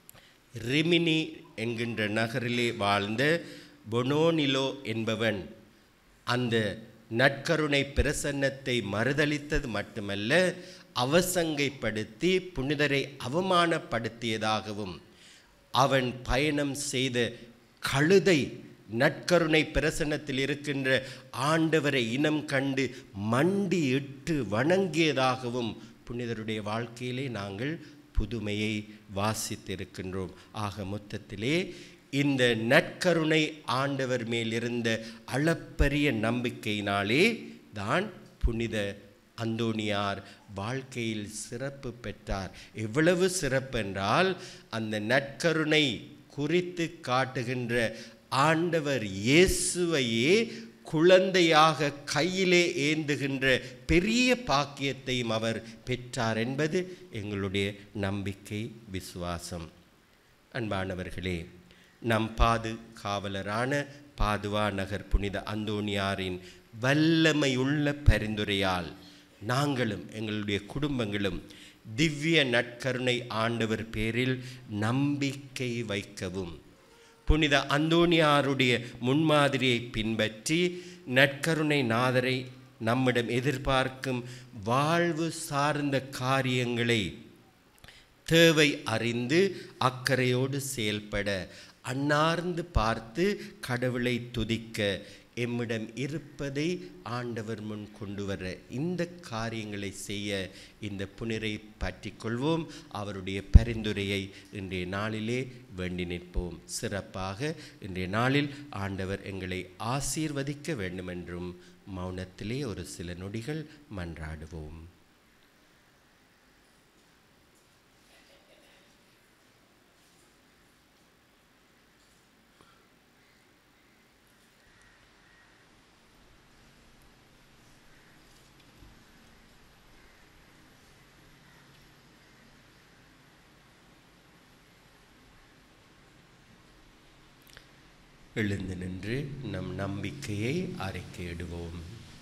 ரிமினி என்கின்ற நகரிலே வாழ்ந்த பொனோனிலோ என்பவன் அந்த நற்கருணை பிரசன்னத்தை மறுதளித்தது மட்டுமல்ல அவசங்கைப்படுத்தி புனிதரை அவமானப்படுத்தியதாகவும் அவன் பயணம் செய்த கழுதை நற்கருணை பிரசன்னத்தில் இருக்கின்ற ஆண்டவரை இனம் கண்டு மண்டியிட்டு வணங்கியதாகவும் புனிதருடைய வாழ்க்கையிலே நாங்கள் புதுமையை வாசித்திருக்கின்றோம் ஆக மொத்தத்திலே இந்த நற்கருணை ஆண்டவர் மேல் இருந்த அளப்பரிய நம்பிக்கையினாலே தான் புனித அந்தோணியார் வாழ்க்கையில் சிறப்பு பெற்றார் எவ்வளவு சிறப்பென்றால் அந்த நற்கருணை குறித்து காட்டுகின்ற ஆண்டவர் இயேசுவையே குழந்தையாக கையிலே ஏந்துகின்ற பெரிய பாக்கியத்தையும் அவர் பெற்றார் என்பது எங்களுடைய நம்பிக்கை விசுவாசம் அன்பானவர்களே நம் பாது காவலரான பாதுவா நகர் புனித அந்தோணியாரின் வல்லமையுள்ள பரிந்துரையால் நாங்களும் எங்களுடைய குடும்பங்களும் திவ்ய நற்கருணை ஆண்டவர் பேரில் நம்பிக்கை வைக்கவும் புனித அந்தோணியாருடைய முன்மாதிரியை பின்பற்றி நற்கருணை நாதரை நம்மிடம் எதிர்பார்க்கும் வாழ்வு சார்ந்த காரியங்களை தேவை அறிந்து அக்கறையோடு செயல்பட அன்னார்ந்து பார்த்து கடவுளை துதிக்க எம்மிடம் இருப்பதை ஆண்டவர் முன் கொண்டு வர இந்த காரியங்களை செய்ய இந்த புனிரை பற்றி கொள்வோம் அவருடைய பரிந்துரையை இன்றைய நாளிலே வேண்டி நிற்போம் சிறப்பாக இன்றைய நாளில் ஆண்டவர் எங்களை ஆசீர்வதிக்க வேண்டுமென்றும் மௌனத்திலே ஒரு சில நொடிகள் மன்றாடுவோம் எழுந்து நின்று நம் நம்பிக்கையை அறிக்கையிடுவோம்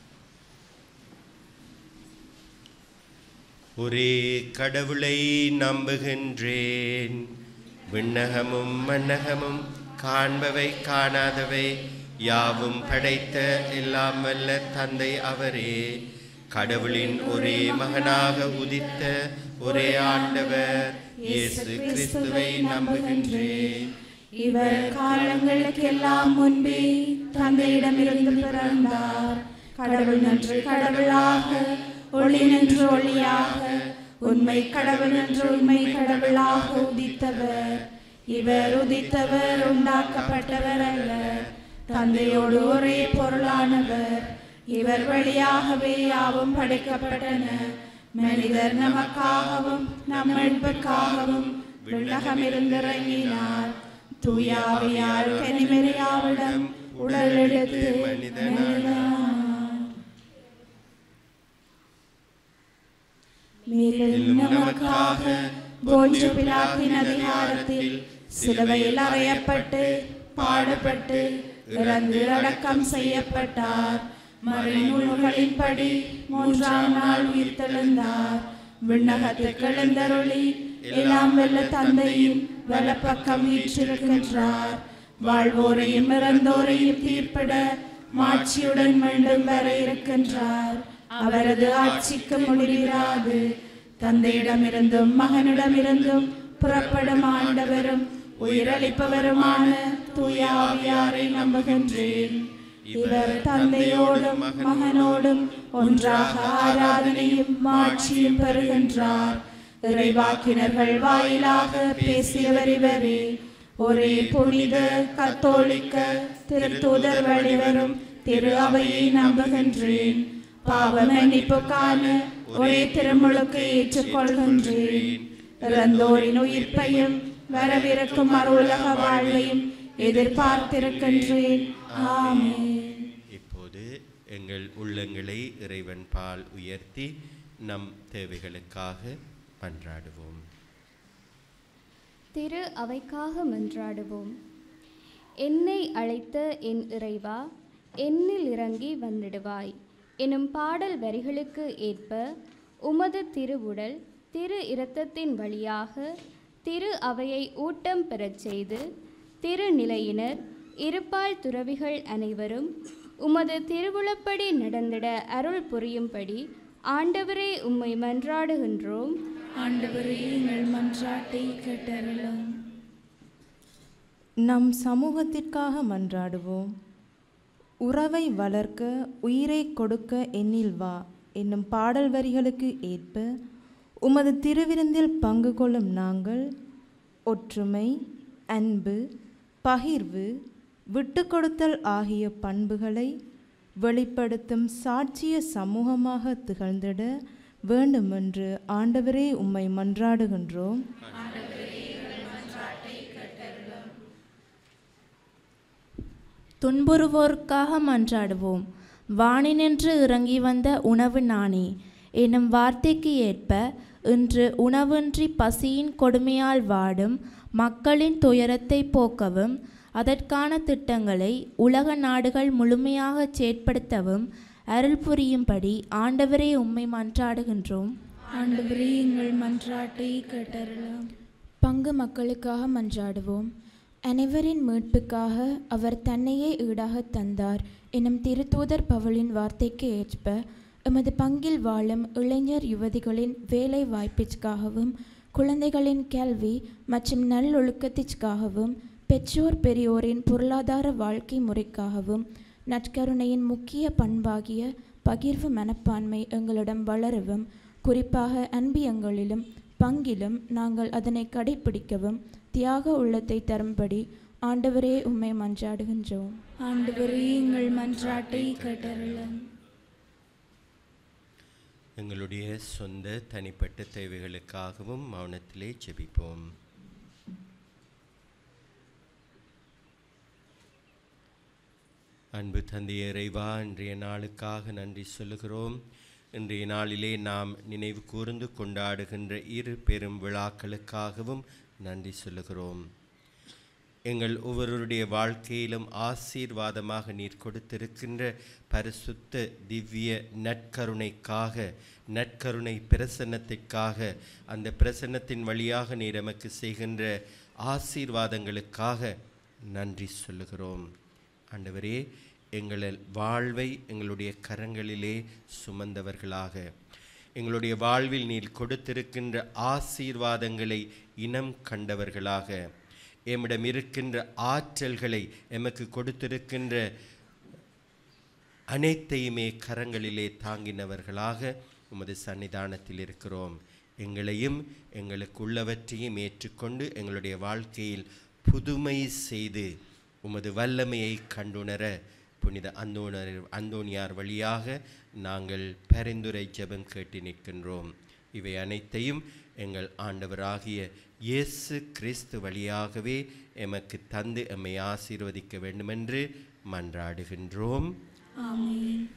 ஒரே கடவுளை நம்புகின்றேன் விண்ணகமும் மன்னகமும் காண்பவை காணாதவை யாவும் படைத்த எல்லாம் வல்ல தந்தை அவரே கடவுளின் ஒரே மகனாக உதித்த ஒரே ஆண்டவர் இயேசு கிறிஸ்துவை நம்புகின்றேன் இவர் காலங்களுக்கெல்லாம் முன்பே தந்தையிடமிருந்து பிறந்தார் கடவுள் நன்று கடவுளாக ஒளி நின்று ஒளியாக உண்மை கடவுள் என்று உண்மை கடவுளாக உதித்தவர் இவர் உதித்தவர் உண்டாக்கப்பட்டவர் அல்ல தந்தையோடு ஒரே பொருளானவர் இவர் வழியாகவே யாவும் படைக்கப்பட்டன மனிதர் நமக்காகவும் நம் மீட்புக்காகவும் விண்ணகமிருந்திறங்கினார் தூயாவியார் கனிமறியாவிடம் உடல் எடுத்து மனிதனானார். மேலும் நமக்காக போன்று பிலாத்தின் அதிகாரத்தில் சிலுவையில் அறையப்பட்டு பாடுபட்டு இறந்து அடக்கம் செய்யப்பட்டார் மறைநூல்களின்படி மூன்றாம் நாள் உயிர்த்தெழுந்தார் விண்ணகத்துக்கு எழுந்தருளி எல்லாம் வெல்ல தந்தையின் வலப்பக்கம் வீற்றிருக்கின்றார் வாழ்வோரையும் இறந்தோரையும் தீர்ப்பிட மாட்சியுடன் மீண்டும் வர இருக்கின்றார் அவரது ஆட்சிக்கு முடிவிராது தந்தையிடமிருந்தும் மகனிடமிருந்தும் புறப்படும் ஆண்டவரும் உயிரளிப்பவருமான தூயாவியாரை நம்புகின்றேன் இவர் தந்தையோடும் மகனோடும் ஒன்றாக ஆராதனையும் மாட்சியும் பெறுகின்றார் இறைவாக்கினர்கள் வாயிலாக பேசியவர் இவரே ஒரே புனித கத்தோலிக்க திருத்தூதர் வழிவரும் திரு அவையை நம்புகின்றேன் பாவ மன்னிப்புக்கான ஒரே திருமுழுக்கு ஏற்றுக்கொள்கின்றேன் இறந்தோரின் உயிர்ப்பையும் வரவிருக்கும் மறுவுலக வாழ்வையும் எதிர்பார்த்திருக்கின்றேன் ஆமென் இப்போது எங்கள் உள்ளங்களை இறைவன் பால் உயர்த்தி நம் தேவைகளுக்காக மன்றாடுவோம் திரு அவைக்காக மன்றாடுவோம் என்னை அழைத்த என் இறைவா என்னில் இறங்கி வந்திடுவாய் எனும் பாடல் வரிகளுக்கு ஏற்ப உமது திருவுடல் திரு இரத்தத்தின் வழியாக திரு அவையை ஊட்டம் பெறச் செய்து திருநிலையினர் இருப்பால் துறவிகள் அனைவரும் உமது திருவுளப்படி நடந்திட அருள் புரியும்படி ஆண்டவரே உம்மை மன்றாடுகின்றோம் ஆண்டவரே எங்கள் மன்றாட்டை கேட்டருளும் நம் சமூகத்திற்காக மன்றாடுவோம் உறவை வளர்க்க உயிரை கொடுக்க எண்ணில் வா என்னும் பாடல் வரிகளுக்கு ஏற்ப உமது திருவிருந்தில் பங்கு கொள்ளும் நாங்கள் ஒற்றுமை அன்பு பகிர்வு விட்டு கொடுத்தல் ஆகிய பண்புகளை வெளிப்படுத்தும் சாட்சிய சமூகமாக திகழ்ந்திட வேண்டுமென்று ஆண்டவரே உம்மை மன்றாடுகின்றோம் துன்புறுவோருக்காக மன்றாடுவோம் வானினின்று இறங்கி வந்த உணவு நானே எனும் வார்த்தைக்கு ஏற்ப இன்று உணவின்றி பசியின் கொடுமையால் வாடும் மக்களின் துயரத்தை போக்கவும் அதற்கான திட்டங்களை உலக நாடுகள் முழுமையாக செயற்படுத்தவும் அருள் புரியும்படி ஆண்டவரே உம்மை மன்றாடுகின்றோம் ஆண்டவரே எங்கள் மன்றாட்டை கேட்டருளும் பங்கு மக்களுக்காக மன்றாடுவோம் அனைவரின் மீட்புக்காக அவர் தன்னையே ஈடாக தந்தார் எனும் திருத்தூதர் பவுலின் வார்த்தைக்கு ஏற்ப எமது பங்கில் வாழும் இளைஞர் யுவதிகளின் வேலை வாய்ப்பிற்காகவும் குழந்தைகளின் கல்வி மற்றும் நல்லொழுக்கத்திற்காகவும் பெற்றோர் பெரியோரின் பொருளாதார வாழ்க்கை முறைக்காகவும் நற்கருணையின் முக்கிய பண்பாகிய பகிர்வு மனப்பான்மை எங்களிடம் வளரவும் குறிப்பாக அன்பியங்களிலும் பங்கிலும் நாங்கள் அதனை கடைப்பிடிக்கவும் தியாக உள்ளத்தை தரும்படி ஆண்டவரே உம்மை மன்றாடுகின்றோம் ஆண்டவரே எங்கள் மன்றாட்டை கேட்டருளும் எங்களுடைய சொந்த தனிப்பட்ட தேவைகளுக்காகவும் மௌனத்திலே ஜெபிப்போம் அன்பு தந்தைய இறைவா இன்றைய நாளுக்காக நன்றி சொல்லுகிறோம் இன்றைய நாளிலே நாம் நினைவு கூர்ந்து கொண்டாடுகின்ற இரு பெரும் விழாக்களுக்காகவும் நன்றி சொல்லுகிறோம் எங்கள் ஒவ்வொருவருடைய வாழ்க்கையிலும் ஆசீர்வாதமாக நீர் கொடுத்திருக்கின்ற பரிசுத்த திவ்ய நற்கருணைக்காக நற்கருணை பிரசன்னத்திற்காக அந்த பிரசன்னத்தின் வழியாக நீர் எமக்கு செய்கின்ற ஆசீர்வாதங்களுக்காக நன்றி சொல்லுகிறோம் ஆண்டவரே எங்கள் வாழ்வை எங்களுடைய கரங்களிலே சுமந்தவர்களாக எங்களுடைய வாழ்வில் நீர் கொடுத்திருக்கின்ற ஆசீர்வாதங்களை இனம் கண்டவர்களாக எம்மிடம் இருக்கின்ற ஆற்றல்களை எமக்கு கொடுத்திருக்கின்ற அனைத்தையுமே கரங்களிலே தாங்கினவர்களாக உமது சன்னிதானத்தில் இருக்கிறோம் எங்களையும் எங்களுக்கு உள்ளவற்றையும் ஏற்றுக்கொண்டு எங்களுடைய வாழ்க்கையில் புதுமை செய்து உமது வல்லமையை கண்டுணர புனித அந்தோணர் அந்தோணியார் வழியாக நாங்கள் பரிந்துரை ஜெபம் கேட்டு நிற்கின்றோம் இவை அனைத்தையும் எங்கள் ஆண்டவராகிய இயேசு கிறிஸ்து வழியாகவே எமக்கு தந்து எம்மை ஆசீர்வதிக்க வேண்டுமென்று மன்றாடுகின்றோம் ஆமென்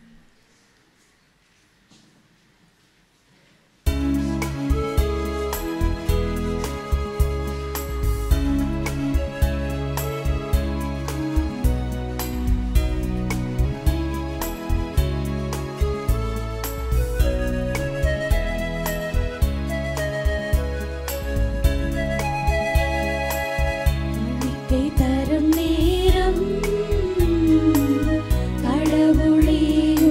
காணிக்கை தரும் நேரம் கடவுளே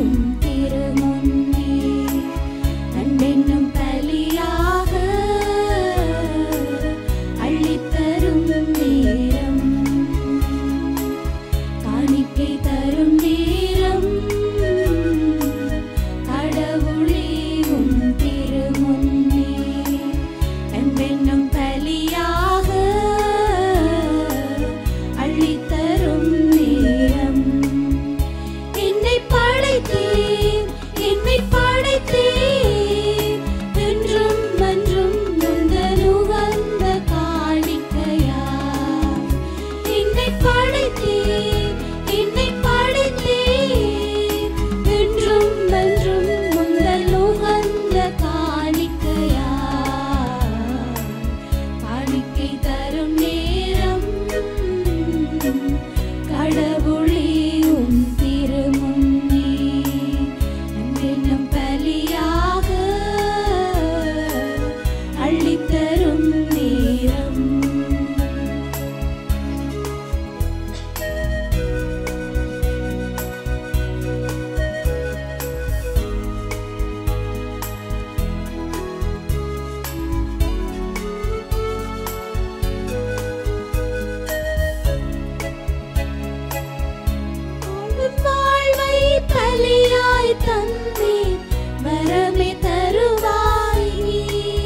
தந்தீர் வரமே தருவாய் நீ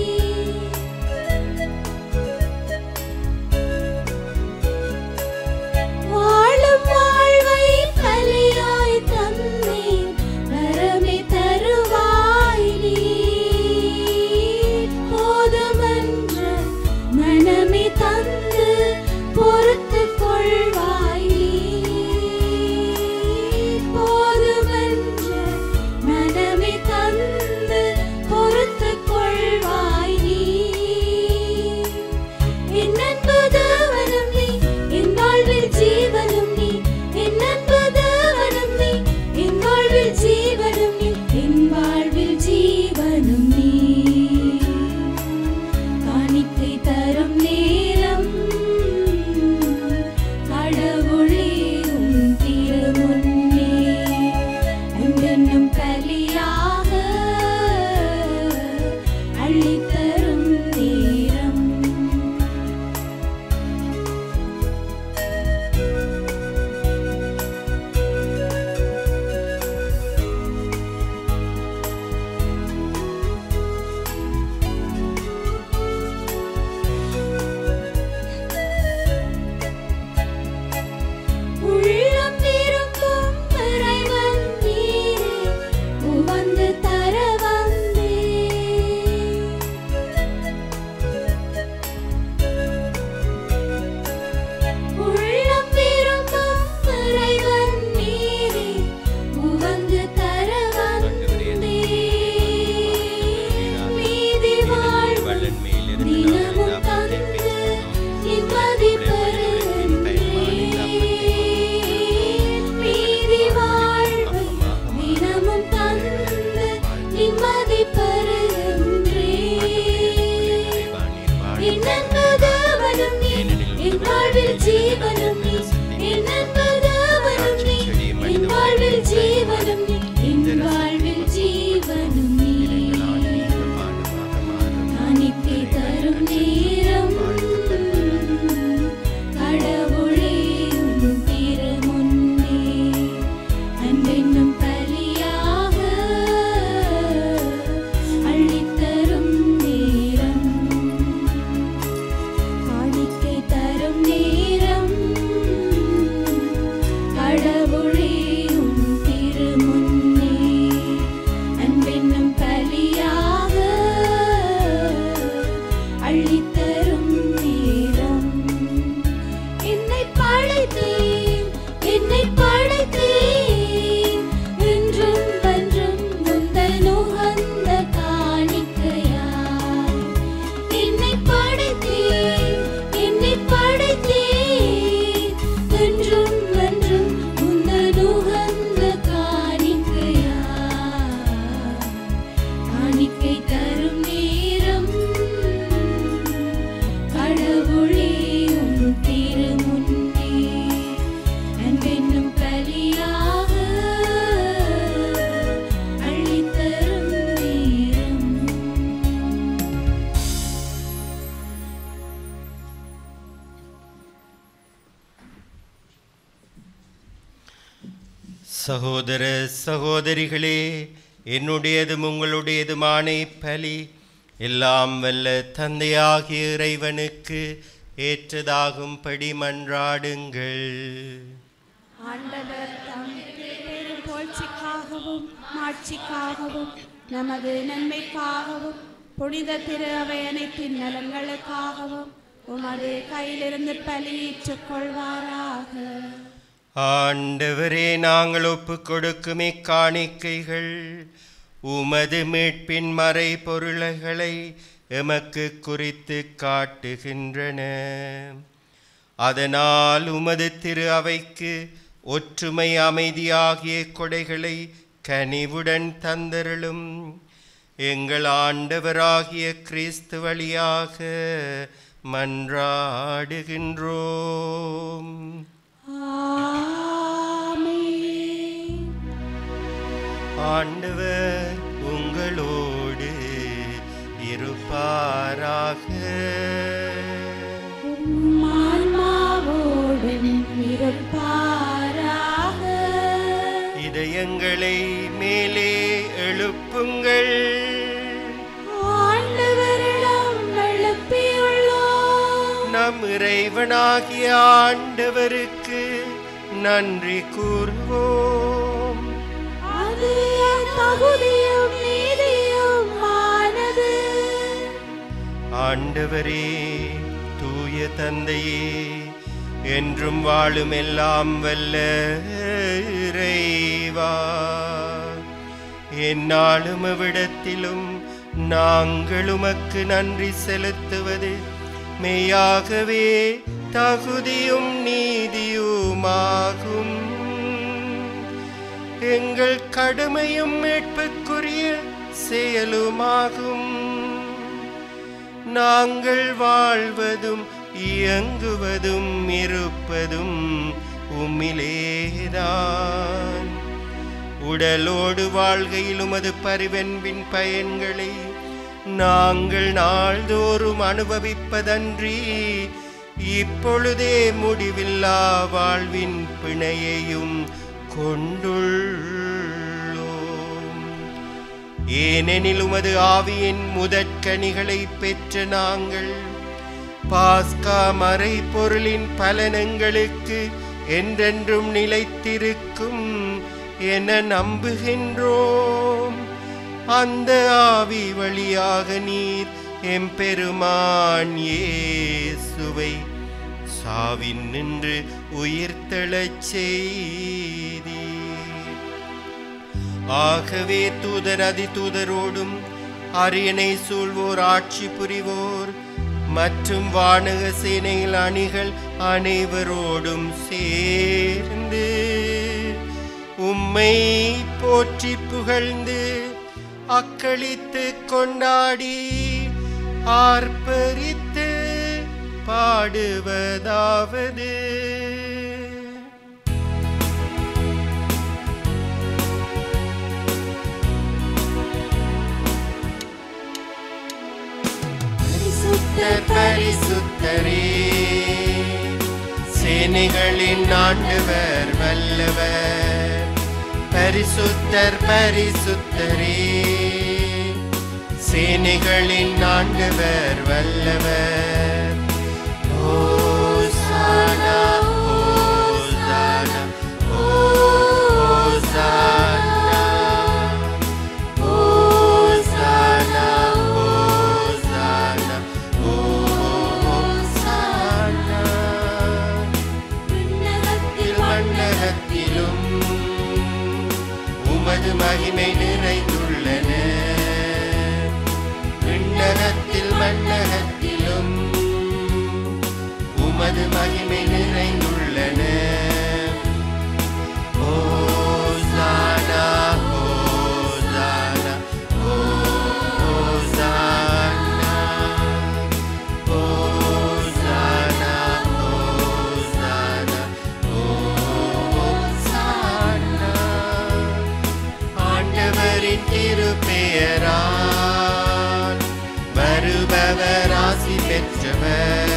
வாழும் வாழ்வை பலியாய் தந்தீர் வரமே தருவாய் நீ போதுமென்ற மனமே தந்து பொறுத்து கொள்வாய் நீ போதுமென்ற மனமே தந்து பொறுத்து கொள்வாய் நீ என் அன்புதவனும் நீ என் வாழ்வில் ஜீவனும் நீ என் அன்புதவனும் நீ என் வாழ்வில் ஜீவனும் நீ என் வாழ்வில் ஜீவனும் நீ காணிக்கை தரும் நேரம் கடவுளே உன் திருமுன்னே அன்பென்னும் பலியாக அள்ளித்தரும் நேரம் உள்ளம் விரும்பும் இறைவன் நீரே உவந்து தர வந்தே உள்ளம் விரும்பும் இறைவன் நீரே உவந்து தர வந்தே மீதி வாழ்வு தினமும் தந்து நிம்மதி மீதி வாழ்வு தினமும் தந்து நிம்மதி பெறுகின்றே என் அன்புதவனும் நீ என் வாழ்வில் ஜீவனும் நீ என் அன்புதவனும் நீ என் வாழ்வில் ஜீவனும் நீ என் வாழ்வில் ஜீவனும் நீ காணிக்கை தரும் நேரம் கடவுளே உன் திருமுன்னே அன்பென்னும் பலியாக அள்ளித்தரும் நேரம் காணிக்கை தரும் நேரம் கடவுளே உன் திருமுன்னே அன்பென்னும் பலியாக அள்ளித்தரும் நேரம் என்னை படைத்தேன் என்னை படைத்தேன் என்றும் என்றும் முந்தன் உகந்த காணிக்கையாய் என்னை படைத்தேன் என்னை படைத்தேன் என்றும் என்றும் முந்தன் உகந்த காணிக்கையாய் காணிக்கை தரும் நேரம் கடவுளே உன் திருமுன்னே அன்பென்னும் பலியாக அள்ளித்தரும் நேரம் சகோதர சகோதரிகளே என்னுடையதும் உங்களுடையதுமான பலி எல்லாம் வல்ல தந்தையாகிய இறைவனுக்கு ஏற்றதாகும்படி மன்றாடுங்கள் ஆண்டவர் தம் பெரும் புகழ்ச்சிக்காகவும் மாட்சிக்காகவும் நமது நன்மைக்காகவும் புனித திரு அவை அனைத்தின் நலன்களுக்காகவும் உமது கையிலிருந்து பலியேற்றுக் கொள்வாராக ஆண்டவரே நாங்கள் ஒப்புக் கொடுக்கும் இக்காணிக்கைகள் உமது மீட்பின் மறை பொருள்களை எமக்கு குறித்து காட்டுகின்றன அதனால் உமது திரு அவைக்கு ஒற்றுமை அமைதியாகிய கொடைகளை கனிவுடன் தந்தருளும் எங்கள் ஆண்டவராகிய கிறிஸ்து வழியாக மன்றாடுகின்றோம் ஆண்டவர் உங்களோடு இருப்பாராக ஆன்மாவோடும் இருப்பாராக இருதயங்களை மேலே எழுப்புங்கள் ஆண்டவரிடம் எழுப்பியுள்ளோம் நம் இறைவனாகிய ஆண்டவருக்கு நன்றி கூறுவோம் அது தகுதியும் நீதியும் ஆனது ஆண்டவரே தூய தந்தையே என்றும் வாழும் எல்லாம் வல்ல இறைவா எந்நாளும் அவ்விடத்திலும் நாங்கள் உமக்கு நன்றி செலுத்துவது மெய்யாகவே தகுதியும் நீதியுமாகும் எங்கள் கடமையும் மீட்புக்குரிய செயலுமாகும் நாங்கள் வாழ்வதும் இயங்குவதும் இருப்பதும் உம்மிலேதான் உடலோடு வாழ்கையில் உமது பரிவென்பின் பயன்களை நாங்கள் நாள்தோறும் அனுபவிப்பதன்றி இப்பொழுதே முடிவில்லா வாழ்வின் பிணையையும் கொண்டுள்ளோம் ஏனெனில் உமது ஆவியின் முதற்கனிகளை பெற்ற நாங்கள் பாஸ்கா மறை பொருளின் பலனங்களுக்கு என்றென்றும் நிலைத்திருக்கும் என நம்புகின்றோம் அந்த ஆவி வழியாக நீர் எம்பெருமான் இயேசுவை சாவின் நின்று உயிர்த்தெழச் செய்தீர் ஆகவே தூதர் அதி தூதரோடும் அரியணை சூழ்வோர் ஆட்சி புரிவோர் மற்றும் வானக சேனைகள் அணிகள் அனைவரோடும் சேர்ந்து உம்மை போற்றி புகழ்ந்து அக்களித்து கொண்டாடி ஆர்ப்பரித்து பாடுவதாவது பரிசுத்தர் பரிசுத்தரே சேனைகளின் ஆண்டவர் வல்லவர் பரிசுத்தர் பரிசுத்தரே சேனைகளின் ஆண்டவர் வல்லவர் ஓசானா ஓசானா ஓசானா ஓசானா ஓசானா ஓசானா விண்ணகத்தில் மண்ணகத்திலும் உமது மகிமை நிறைந்துள்ளன விண்ணகத்தில் மண்ணகத்திலும் உமது மகிமை நிறைந்துள்ளன ஓசானா ஓசானா ஓசானா ஓசானா ஓசானா ஓசானா ஆண்டவரின் திருப்பெயரால் வருபவர் ஆசி பெற்றவர்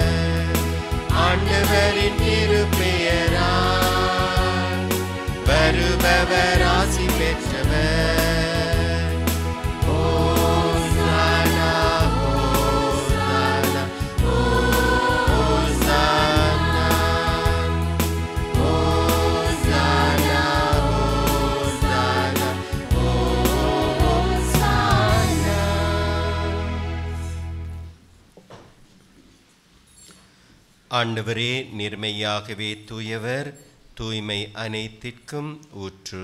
ஆண்டவரின் திருப்பெயரால் வருபவர் ஆசி பெற்றவர் ஓசானா ஓசானா ஓசானா ஓசானா ஓசானா ஓசானா ஆண்டவரே நிர்மையாகவே தூயவர் தூய்மை அனைத்திற்கும் ஊற்று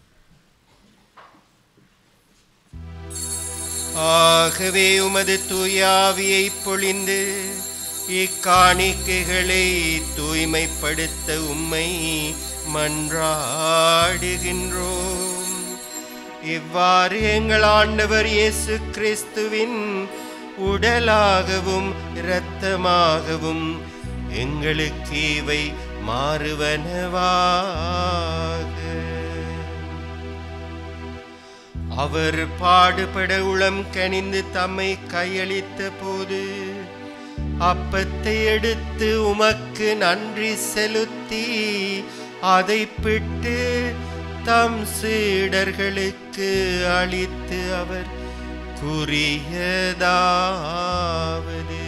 ஆகவே உமது தூயாவியை பொழிந்து இக்காணிக்கைகளை தூய்மைப்படுத்த உம்மை மன்றாடுகின்றோம் இவ்வாறு எங்கள் ஆண்டவர் இயேசு கிறிஸ்துவின் உடலாகவும் இரத்தமாகவும் எங்களுக்கு இவை மாறுவனவாக அவர் பாடுபட உளம் கனிந்து தம்மை கையளித்த போது அப்பத்தை எடுத்து உமக்கு நன்றி செலுத்தி அதை பிட்டு தம் சீடர்களுக்கு அளித்து அவர் கூறியதாவது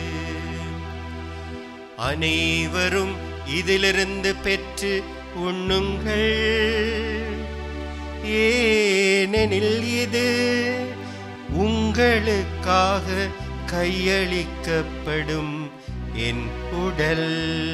அனைவரும் இதிலிருந்து பெற்று உண்ணுங்கள் ஏனெனில் இது உங்களுக்காக கையளிக்கப்படும் என் உடல்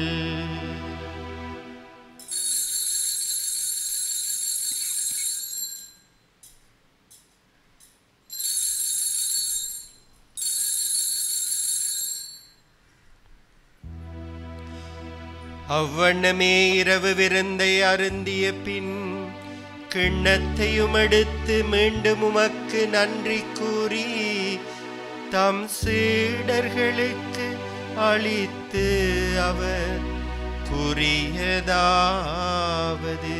அவ்வண்ணமே இரவு விருந்தை அருந்திய பின் கிண்ணத்தையும் எடுத்து மீண்டும் உமக்கு நன்றி கூறி தம் சீடர்களுக்கு அளித்து அவர் கூறியதாவது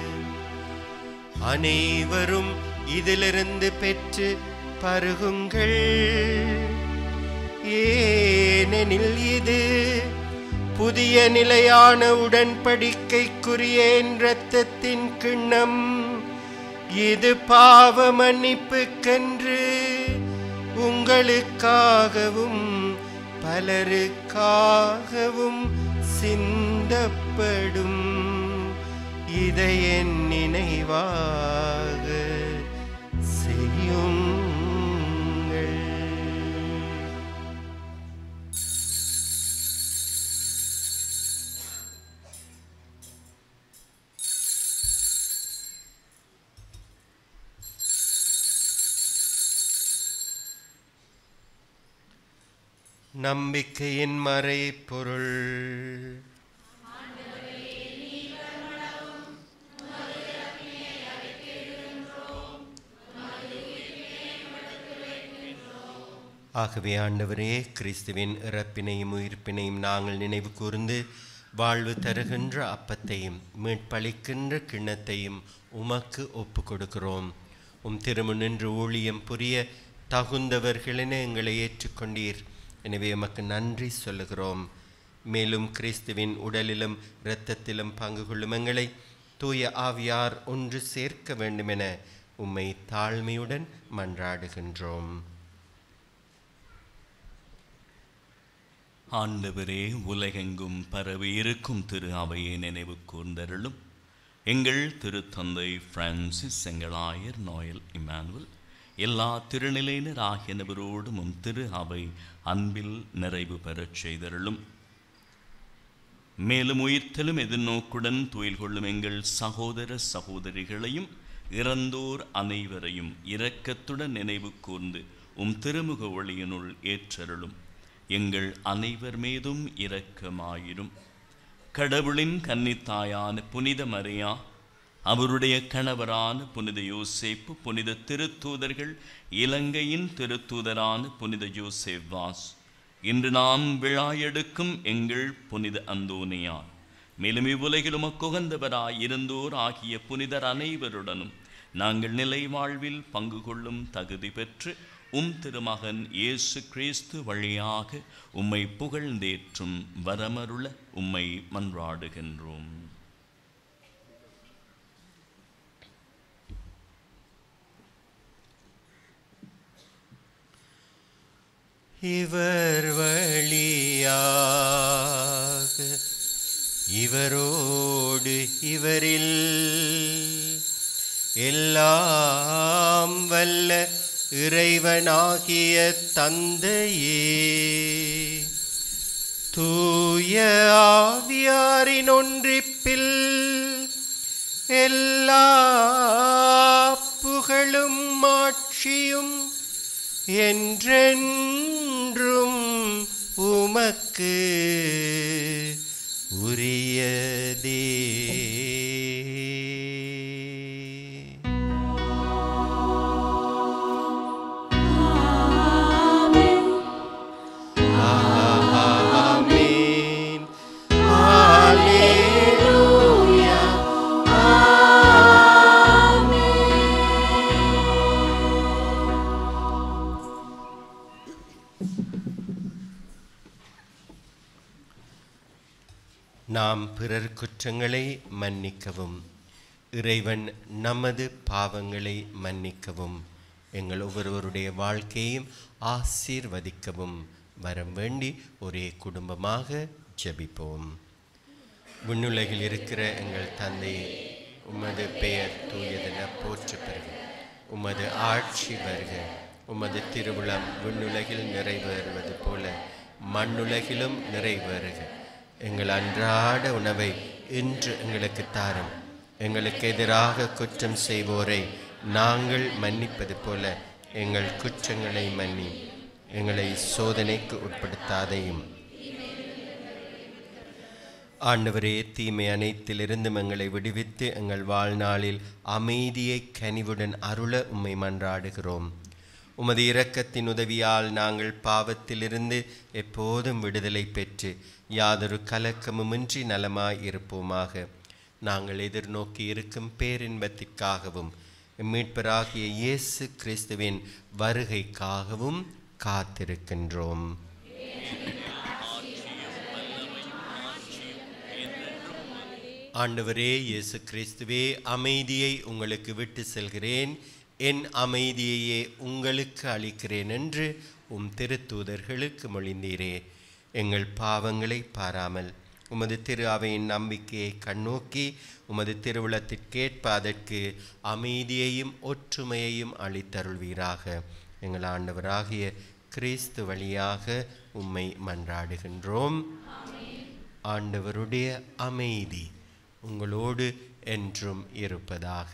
அனைவரும் இதிலிருந்து பெற்று பருகுங்கள் ஏனெனில் இது புதிய நிலையான உடன்படிக்கைக்குரிய என் இரத்தத்தின் கிண்ணம் இது பாவ மன்னிப்புக்கென்று உங்களுக்காகவும் பலருக்காகவும் சிந்தப்படும் இதை என் நினைவாக செய்யுங்கள் நம்பிக்கையின் மறை பொருள் ஆகவே ஆண்டவரே கிறிஸ்துவின் இறப்பினையும் உயிர்ப்பினையும் நாங்கள் நினைவு கூர்ந்து வாழ்வு தருகின்ற அப்பத்தையும் மீட்பளிக்கின்ற கிண்ணத்தையும் உமக்கு ஒப்பு கொடுக்கிறோம் உம் திருமுன்னின்று ஊழியம் புரிய தகுந்தவர்களென எங்களை ஏற்றுக்கொண்டீர் எனவே எமக்கு நன்றி சொல்லுகிறோம் மேலும் கிறிஸ்துவின் உடலிலும் இரத்தத்திலும் பங்கு கொள்ளும் எங்களை தூய ஆவியார் ஒன்று சேர்க்க வேண்டுமென உம்மை தாழ்மையுடன் மன்றாடுகின்றோம் ஆண்டவரே உலகெங்கும் பரவி இருக்கும் திரு அவையை நினைவு கூர்ந்தருளும் எங்கள் திருத்தந்தை பிரான்சிஸ் எங்களாயர் நோயல் இமானுவல் எல்லா திருநிலையினர் ஆகியனவரோடும் உம் திரு அவை அன்பில் நிறைவு பெறச் செய்தருளும் மேலும் உயிர்த்தலும் எதிர்நோக்குடன் துயில் கொள்ளும் எங்கள் சகோதர சகோதரிகளையும் இறந்தோர் அனைவரையும் இரக்கத்துடன் நினைவு கூர்ந்து உம் திருமுக ஒளியினுள் ஏற்றருளும் எங்கள் அனைவர் மீதும் இரக்கமாயிரும் கடவுளின் கன்னித்தாயான புனித மரியா அவருடைய கணவரான புனித யோசேப்பு புனித திருத்தூதர்கள் இலங்கையின் திருத்தூதரான புனித யோசேப் வாஸ் இன்று நாம் விழா எடுக்கும் எங்கள் புனித அந்தோனியார் மேலும் இவ்வுலகில் உமக்குகந்தவராய் இருந்தோர் ஆகிய புனிதர் அனைவருடனும் நாங்கள் நிலை வாழ்வில் பங்கு கொள்ளும் தகுதி பெற்று உம் திருமகன் இயேசு கிறிஸ்து வழியாக உம்மை புகழ்ந்தேற்றும் வரமருள உம்மை மன்றாடுகின்றோம் இவர் வழியாக இவரோடு இவரில் எல்லாம் வல்ல இறைவனாகிய தந்தையே தூய ஆவியாரின் ஒன்றிப்பில் எல்லா புகழும் மாட்சியும் என்றென்றும் உமக்கு உரியதே ஆமென். அல்லேலூயா. நாம் பிறர் குற்றங்களை மன்னிக்கவும் இறைவன் நமது பாவங்களை மன்னிக்கவும் எங்கள் ஒவ்வொருவருடைய வாழ்க்கையும் ஆசீர்வதிக்கவும் வரம் வேண்டி ஒரே குடும்பமாக ஜெபிப்போம் விண்ணுலகில் இருக்கிற எங்கள் தந்தையே உமது பெயர் தூயதென போற்ற பெறுக உமது ஆட்சி வருக உமது திருவிழம் விண்ணுலகில் நிறைவேறுவது போல மண்ணுலகிலும் நிறைவேறுக எங்கள் அன்றாட உணவை இன்று எங்களுக்கு தாரும் எங்களுக்கு எதிராக குற்றம் செய்வோரை நாங்கள் மன்னிப்பது போல எங்கள் குற்றங்களை மன்னி எங்களை சோதனைக்கு உட்படுத்தாதையும் ஆண்டவரே தீமை அனைத்திலிருந்தும் எங்களை விடுவித்து எங்கள் வாழ்நாளில் அமைதியை கனிவுடன் அருள உம்மை மன்றாடுகிறோம் உமது இரக்கத்தின் உதவியால் நாங்கள் பாவத்திலிருந்து எப்போதும் விடுதலை பெற்று யாதொரு கலக்கமுமின்றி நலமாய் இருப்போமாக நாங்கள் எதிர்நோக்கி இருக்கும் பேரின்பத்திற்காகவும் மீட்பராகிய இயேசு கிறிஸ்துவின் வருகைக்காகவும் காத்திருக்கின்றோம் ஆண்டவரே இயேசு கிறிஸ்துவே அமைதியை உங்களுக்கு விட்டு செல்கிறேன் என் அமைதியையே உங்களுக்கு அளிக்கிறேன் என்று உம் திருத்தூதர்களுக்கு மொழிந்தீரே எங்கள் பாவங்களை பாராமல் உமது திரு அவையின் நம்பிக்கையை கண்ணோக்கி உமது திருவுளத்திற்கேற்ப அதற்கு அமைதியையும் ஒற்றுமையையும் அளித்தருள்வீராக எங்கள் ஆண்டவராகிய கிறிஸ்து வழியாக உம்மை மன்றாடுகின்றோம் ஆண்டவருடைய அமைதி உங்களோடு என்றும் இருப்பதாக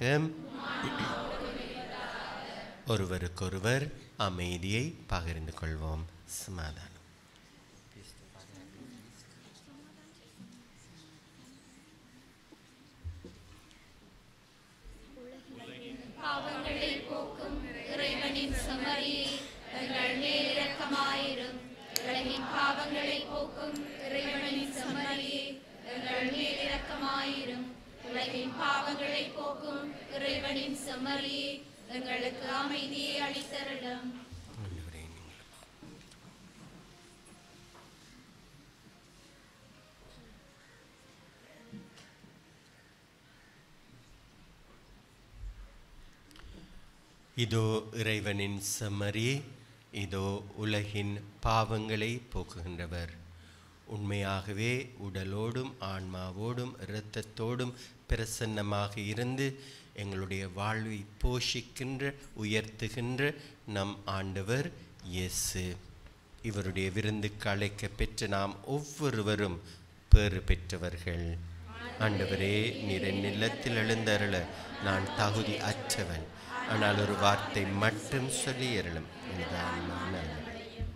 ஒருவருக்கொருவர் அமைதியை பகிர்ந்து கொள்வோம் சமாதானம் பாவங்களை போக்கும் இறைவனின் சமரியே எங்கள் மேல் இரக்கமாயிரும் உலகின் பாவங்களை போக்கும் இறைவனின் சமரியே எங்கள் மேல் இரக்கமாயிரும் உலகின் பாவங்களை போக்கும் இறைவனின் சமரியே எங்களுக்கு அமைதியை அளித்தருளும் இதோ இறைவனின் செம்மறி இதோ உலகின் பாவங்களை போக்குகின்றவர் உண்மையாகவே உடலோடும் ஆன்மாவோடும் இரத்தத்தோடும் பிரசன்னமாக இருந்து எங்களுடைய வாழ்வை போஷிக்கின்ற உயர்த்துகின்ற நம் ஆண்டவர் இயேசு இவருடைய விருந்துக்கு அழைக்க பெற்ற நாம் ஒவ்வொருவரும் பேறு பெற்றவர்கள் ஆண்டவரே நீர் என் இல்லத்தில் எழுந்தருள நான் தகுதி அற்றவன் ஆனால் ஒரு வார்த்தை மட்டும் சொல்லி அருளும் எனது ஆன்மா நலமடையும்.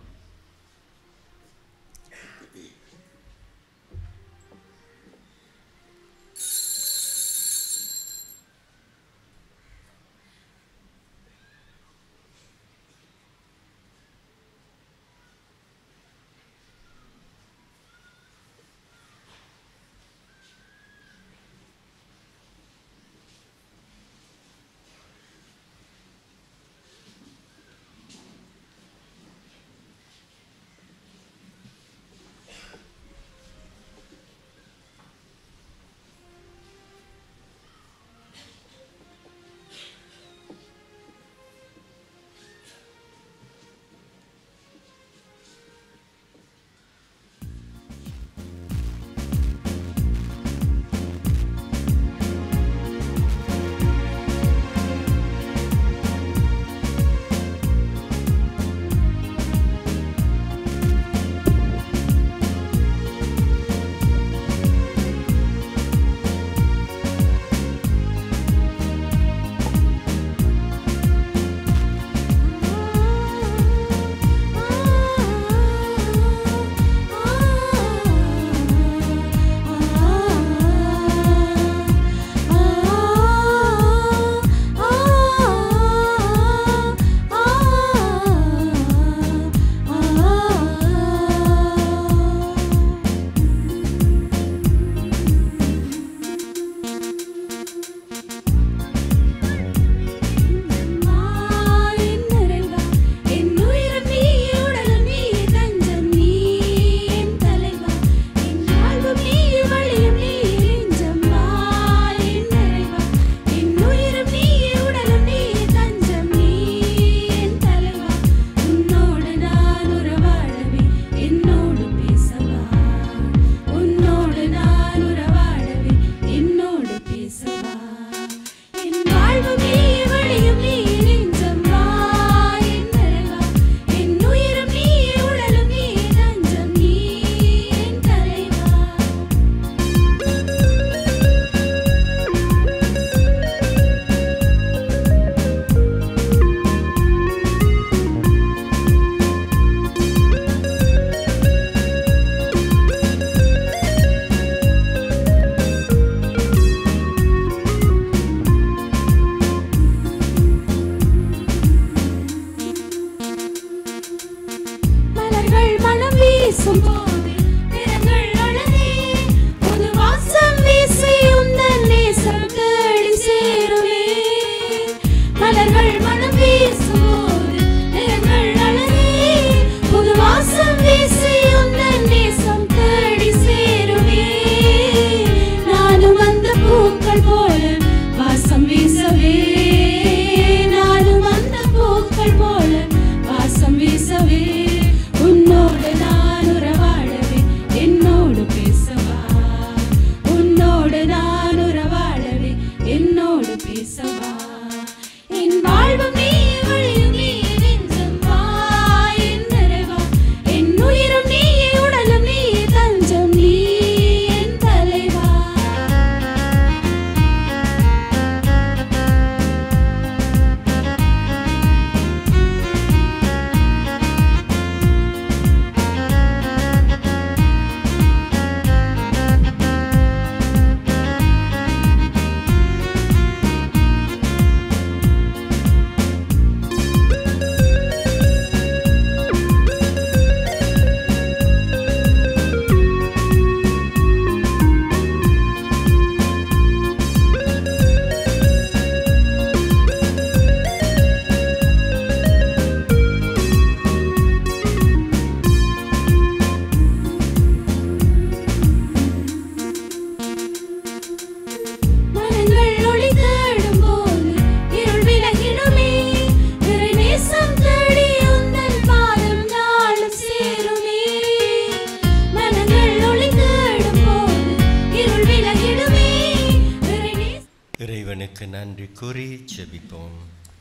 இறைவனுக்கு நன்றி கூறி ஜெபிப்போம்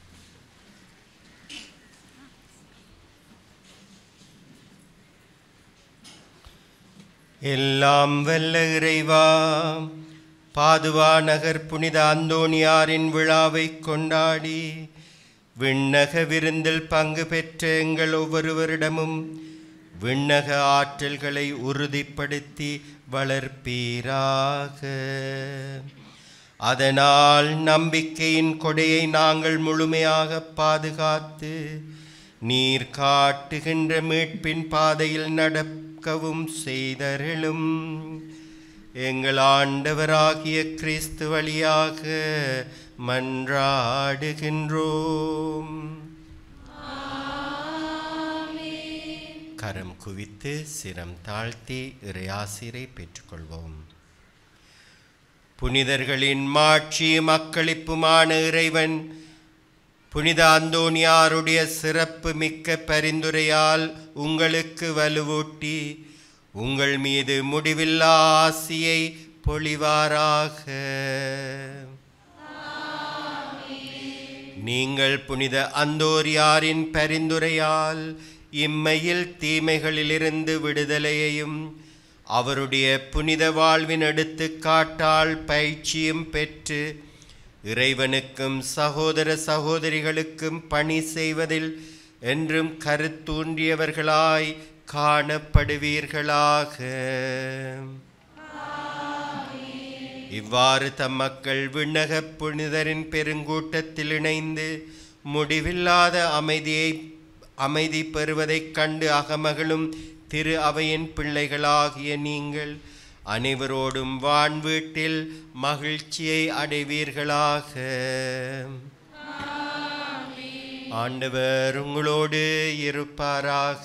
எல்லாம் வல்ல இறைவா பாதுவா நகர் புனித அந்தோணியாரின் விழாவை கொண்டாடி விண்ணக விருந்தில் பங்கு பெற்ற எங்கள் ஒவ்வொருவரிடமும் விண்ணக ஆற்றல்களை உறுதிப்படுத்தி வளர்ப்பீராக அதனால் நம்பிக்கையின் கொடையை நாங்கள் முழுமையாக பாதுகாத்து நீர் காட்டுகின்ற மீட்பின் பாதையில் நடக்கவும் செய்தருளும் எங்கள் ஆண்டவராகிய கிறிஸ்து வழியாக மன்றாடுகின்றோம் கரம் குவித்து சிரம் தாழ்த்தி இறையாசிரை பெற்றுக்கொள்வோம் புனிதர்களின் மாட்சி மக்களிப்புமான இறைவன் புனித அந்தோனியாருடைய சிறப்பு மிக்க பரிந்துரையால் உங்களுக்கு வலுவூட்டி உங்கள் மீது முடிவில்லா ஆசியை பொழிவாராக நீங்கள் புனித அந்தோரியாரின் பரிந்துரையால் இம்மையில் தீமைகளிலிருந்து விடுதலையையும் அவருடைய புனித வாழ்வின் எடுத்துக்காட்டால் பயிற்சியும் பெற்று இறைவனுக்கும் சகோதர சகோதரிகளுக்கும் பணி செய்வதில் என்றும் கருத்தூன்றியவர்களாய் காணப்படுவீர்களாக இவ்வாறு தம் மக்கள் விண்ணகப் புனிதரின் பெருங்கூட்டத்தில் இணைந்து முடிவில்லாத அமைதியை அமைதி பெறுவதைக் கண்டு அகமகளும் திரு அவையின் பிள்ளைகளாகிய நீங்கள் அனைவரோடும் வான் வீட்டில் மகிழ்ச்சியை அடைவீர்களாக ஆண்டவர் உங்களோடு இருப்பாராக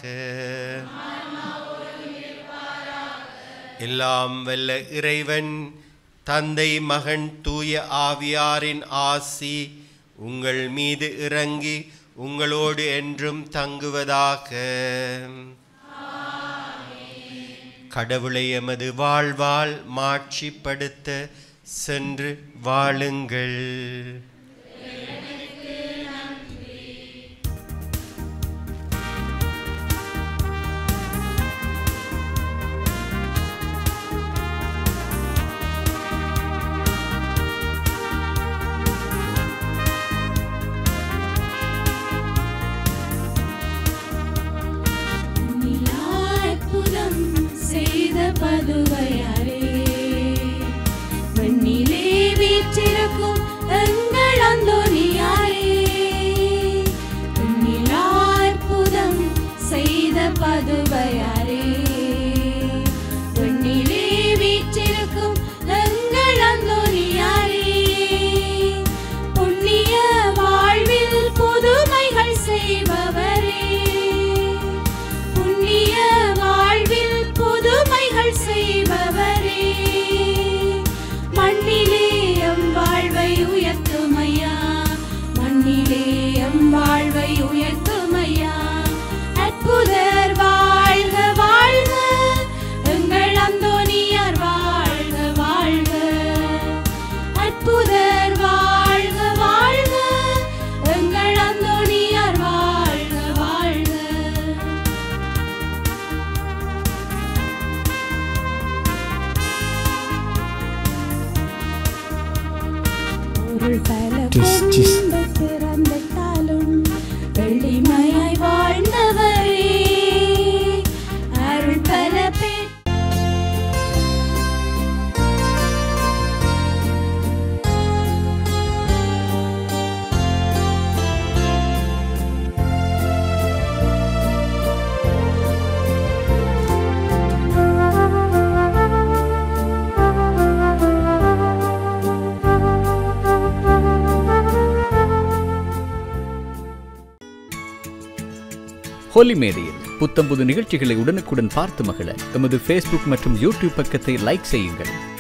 எல்லாம் வல்ல இறைவன் தந்தை மகன் தூய ஆவியாரின் ஆசி உங்கள் மீது இறங்கி உங்களோடு என்றும் தங்குவதாக கடவுளை எமது வாழ்வால் மாட்சிப்படுத்த சென்று வாழுங்கள் அற்புதம் செய்த பதுவையாரே மண்ணிலே வீற்றிருக்கும் எங்கள் அந்தோனியாரே மண்ணில் அற்புதம் செய்த பதுவையாரே மண்ணிலே வீற்றிருக்கும் எங்கள் அந்தோனியாரே புண்ணிய வாழ்வில் புதுமைகள் செய்பவரே புண்ணிய வாழ்வில் புதுமைகள் செய்பவரே மண்ணிலே எம் வாழ்வை உயர்த்துமையா மண்ணிலே எம் வாழ்வை உயர்த்துமையா அற்புதர் வாழ்க வாழ்க எங்கள் அந்தோனியார் வாழ்க வாழ்க அற்புதர் வாழ்க வாழ்க எங்கள் அந்தோனியார் வாழ்க வாழ்க பொருள் பல கொண்டு பிறந்திட்டாலும் எளிமையாய் வாழ்ந்தவரே அருள் பல பெற்று ஹோலி மேடையில் புத்தம்புது நிகழ்ச்சிகளை உடனுக்குடன் பார்த்து மகிழ எமது ஃபேஸ்புக் மற்றும் யூடியூப் பக்கத்தை லைக் செய்யுங்கள்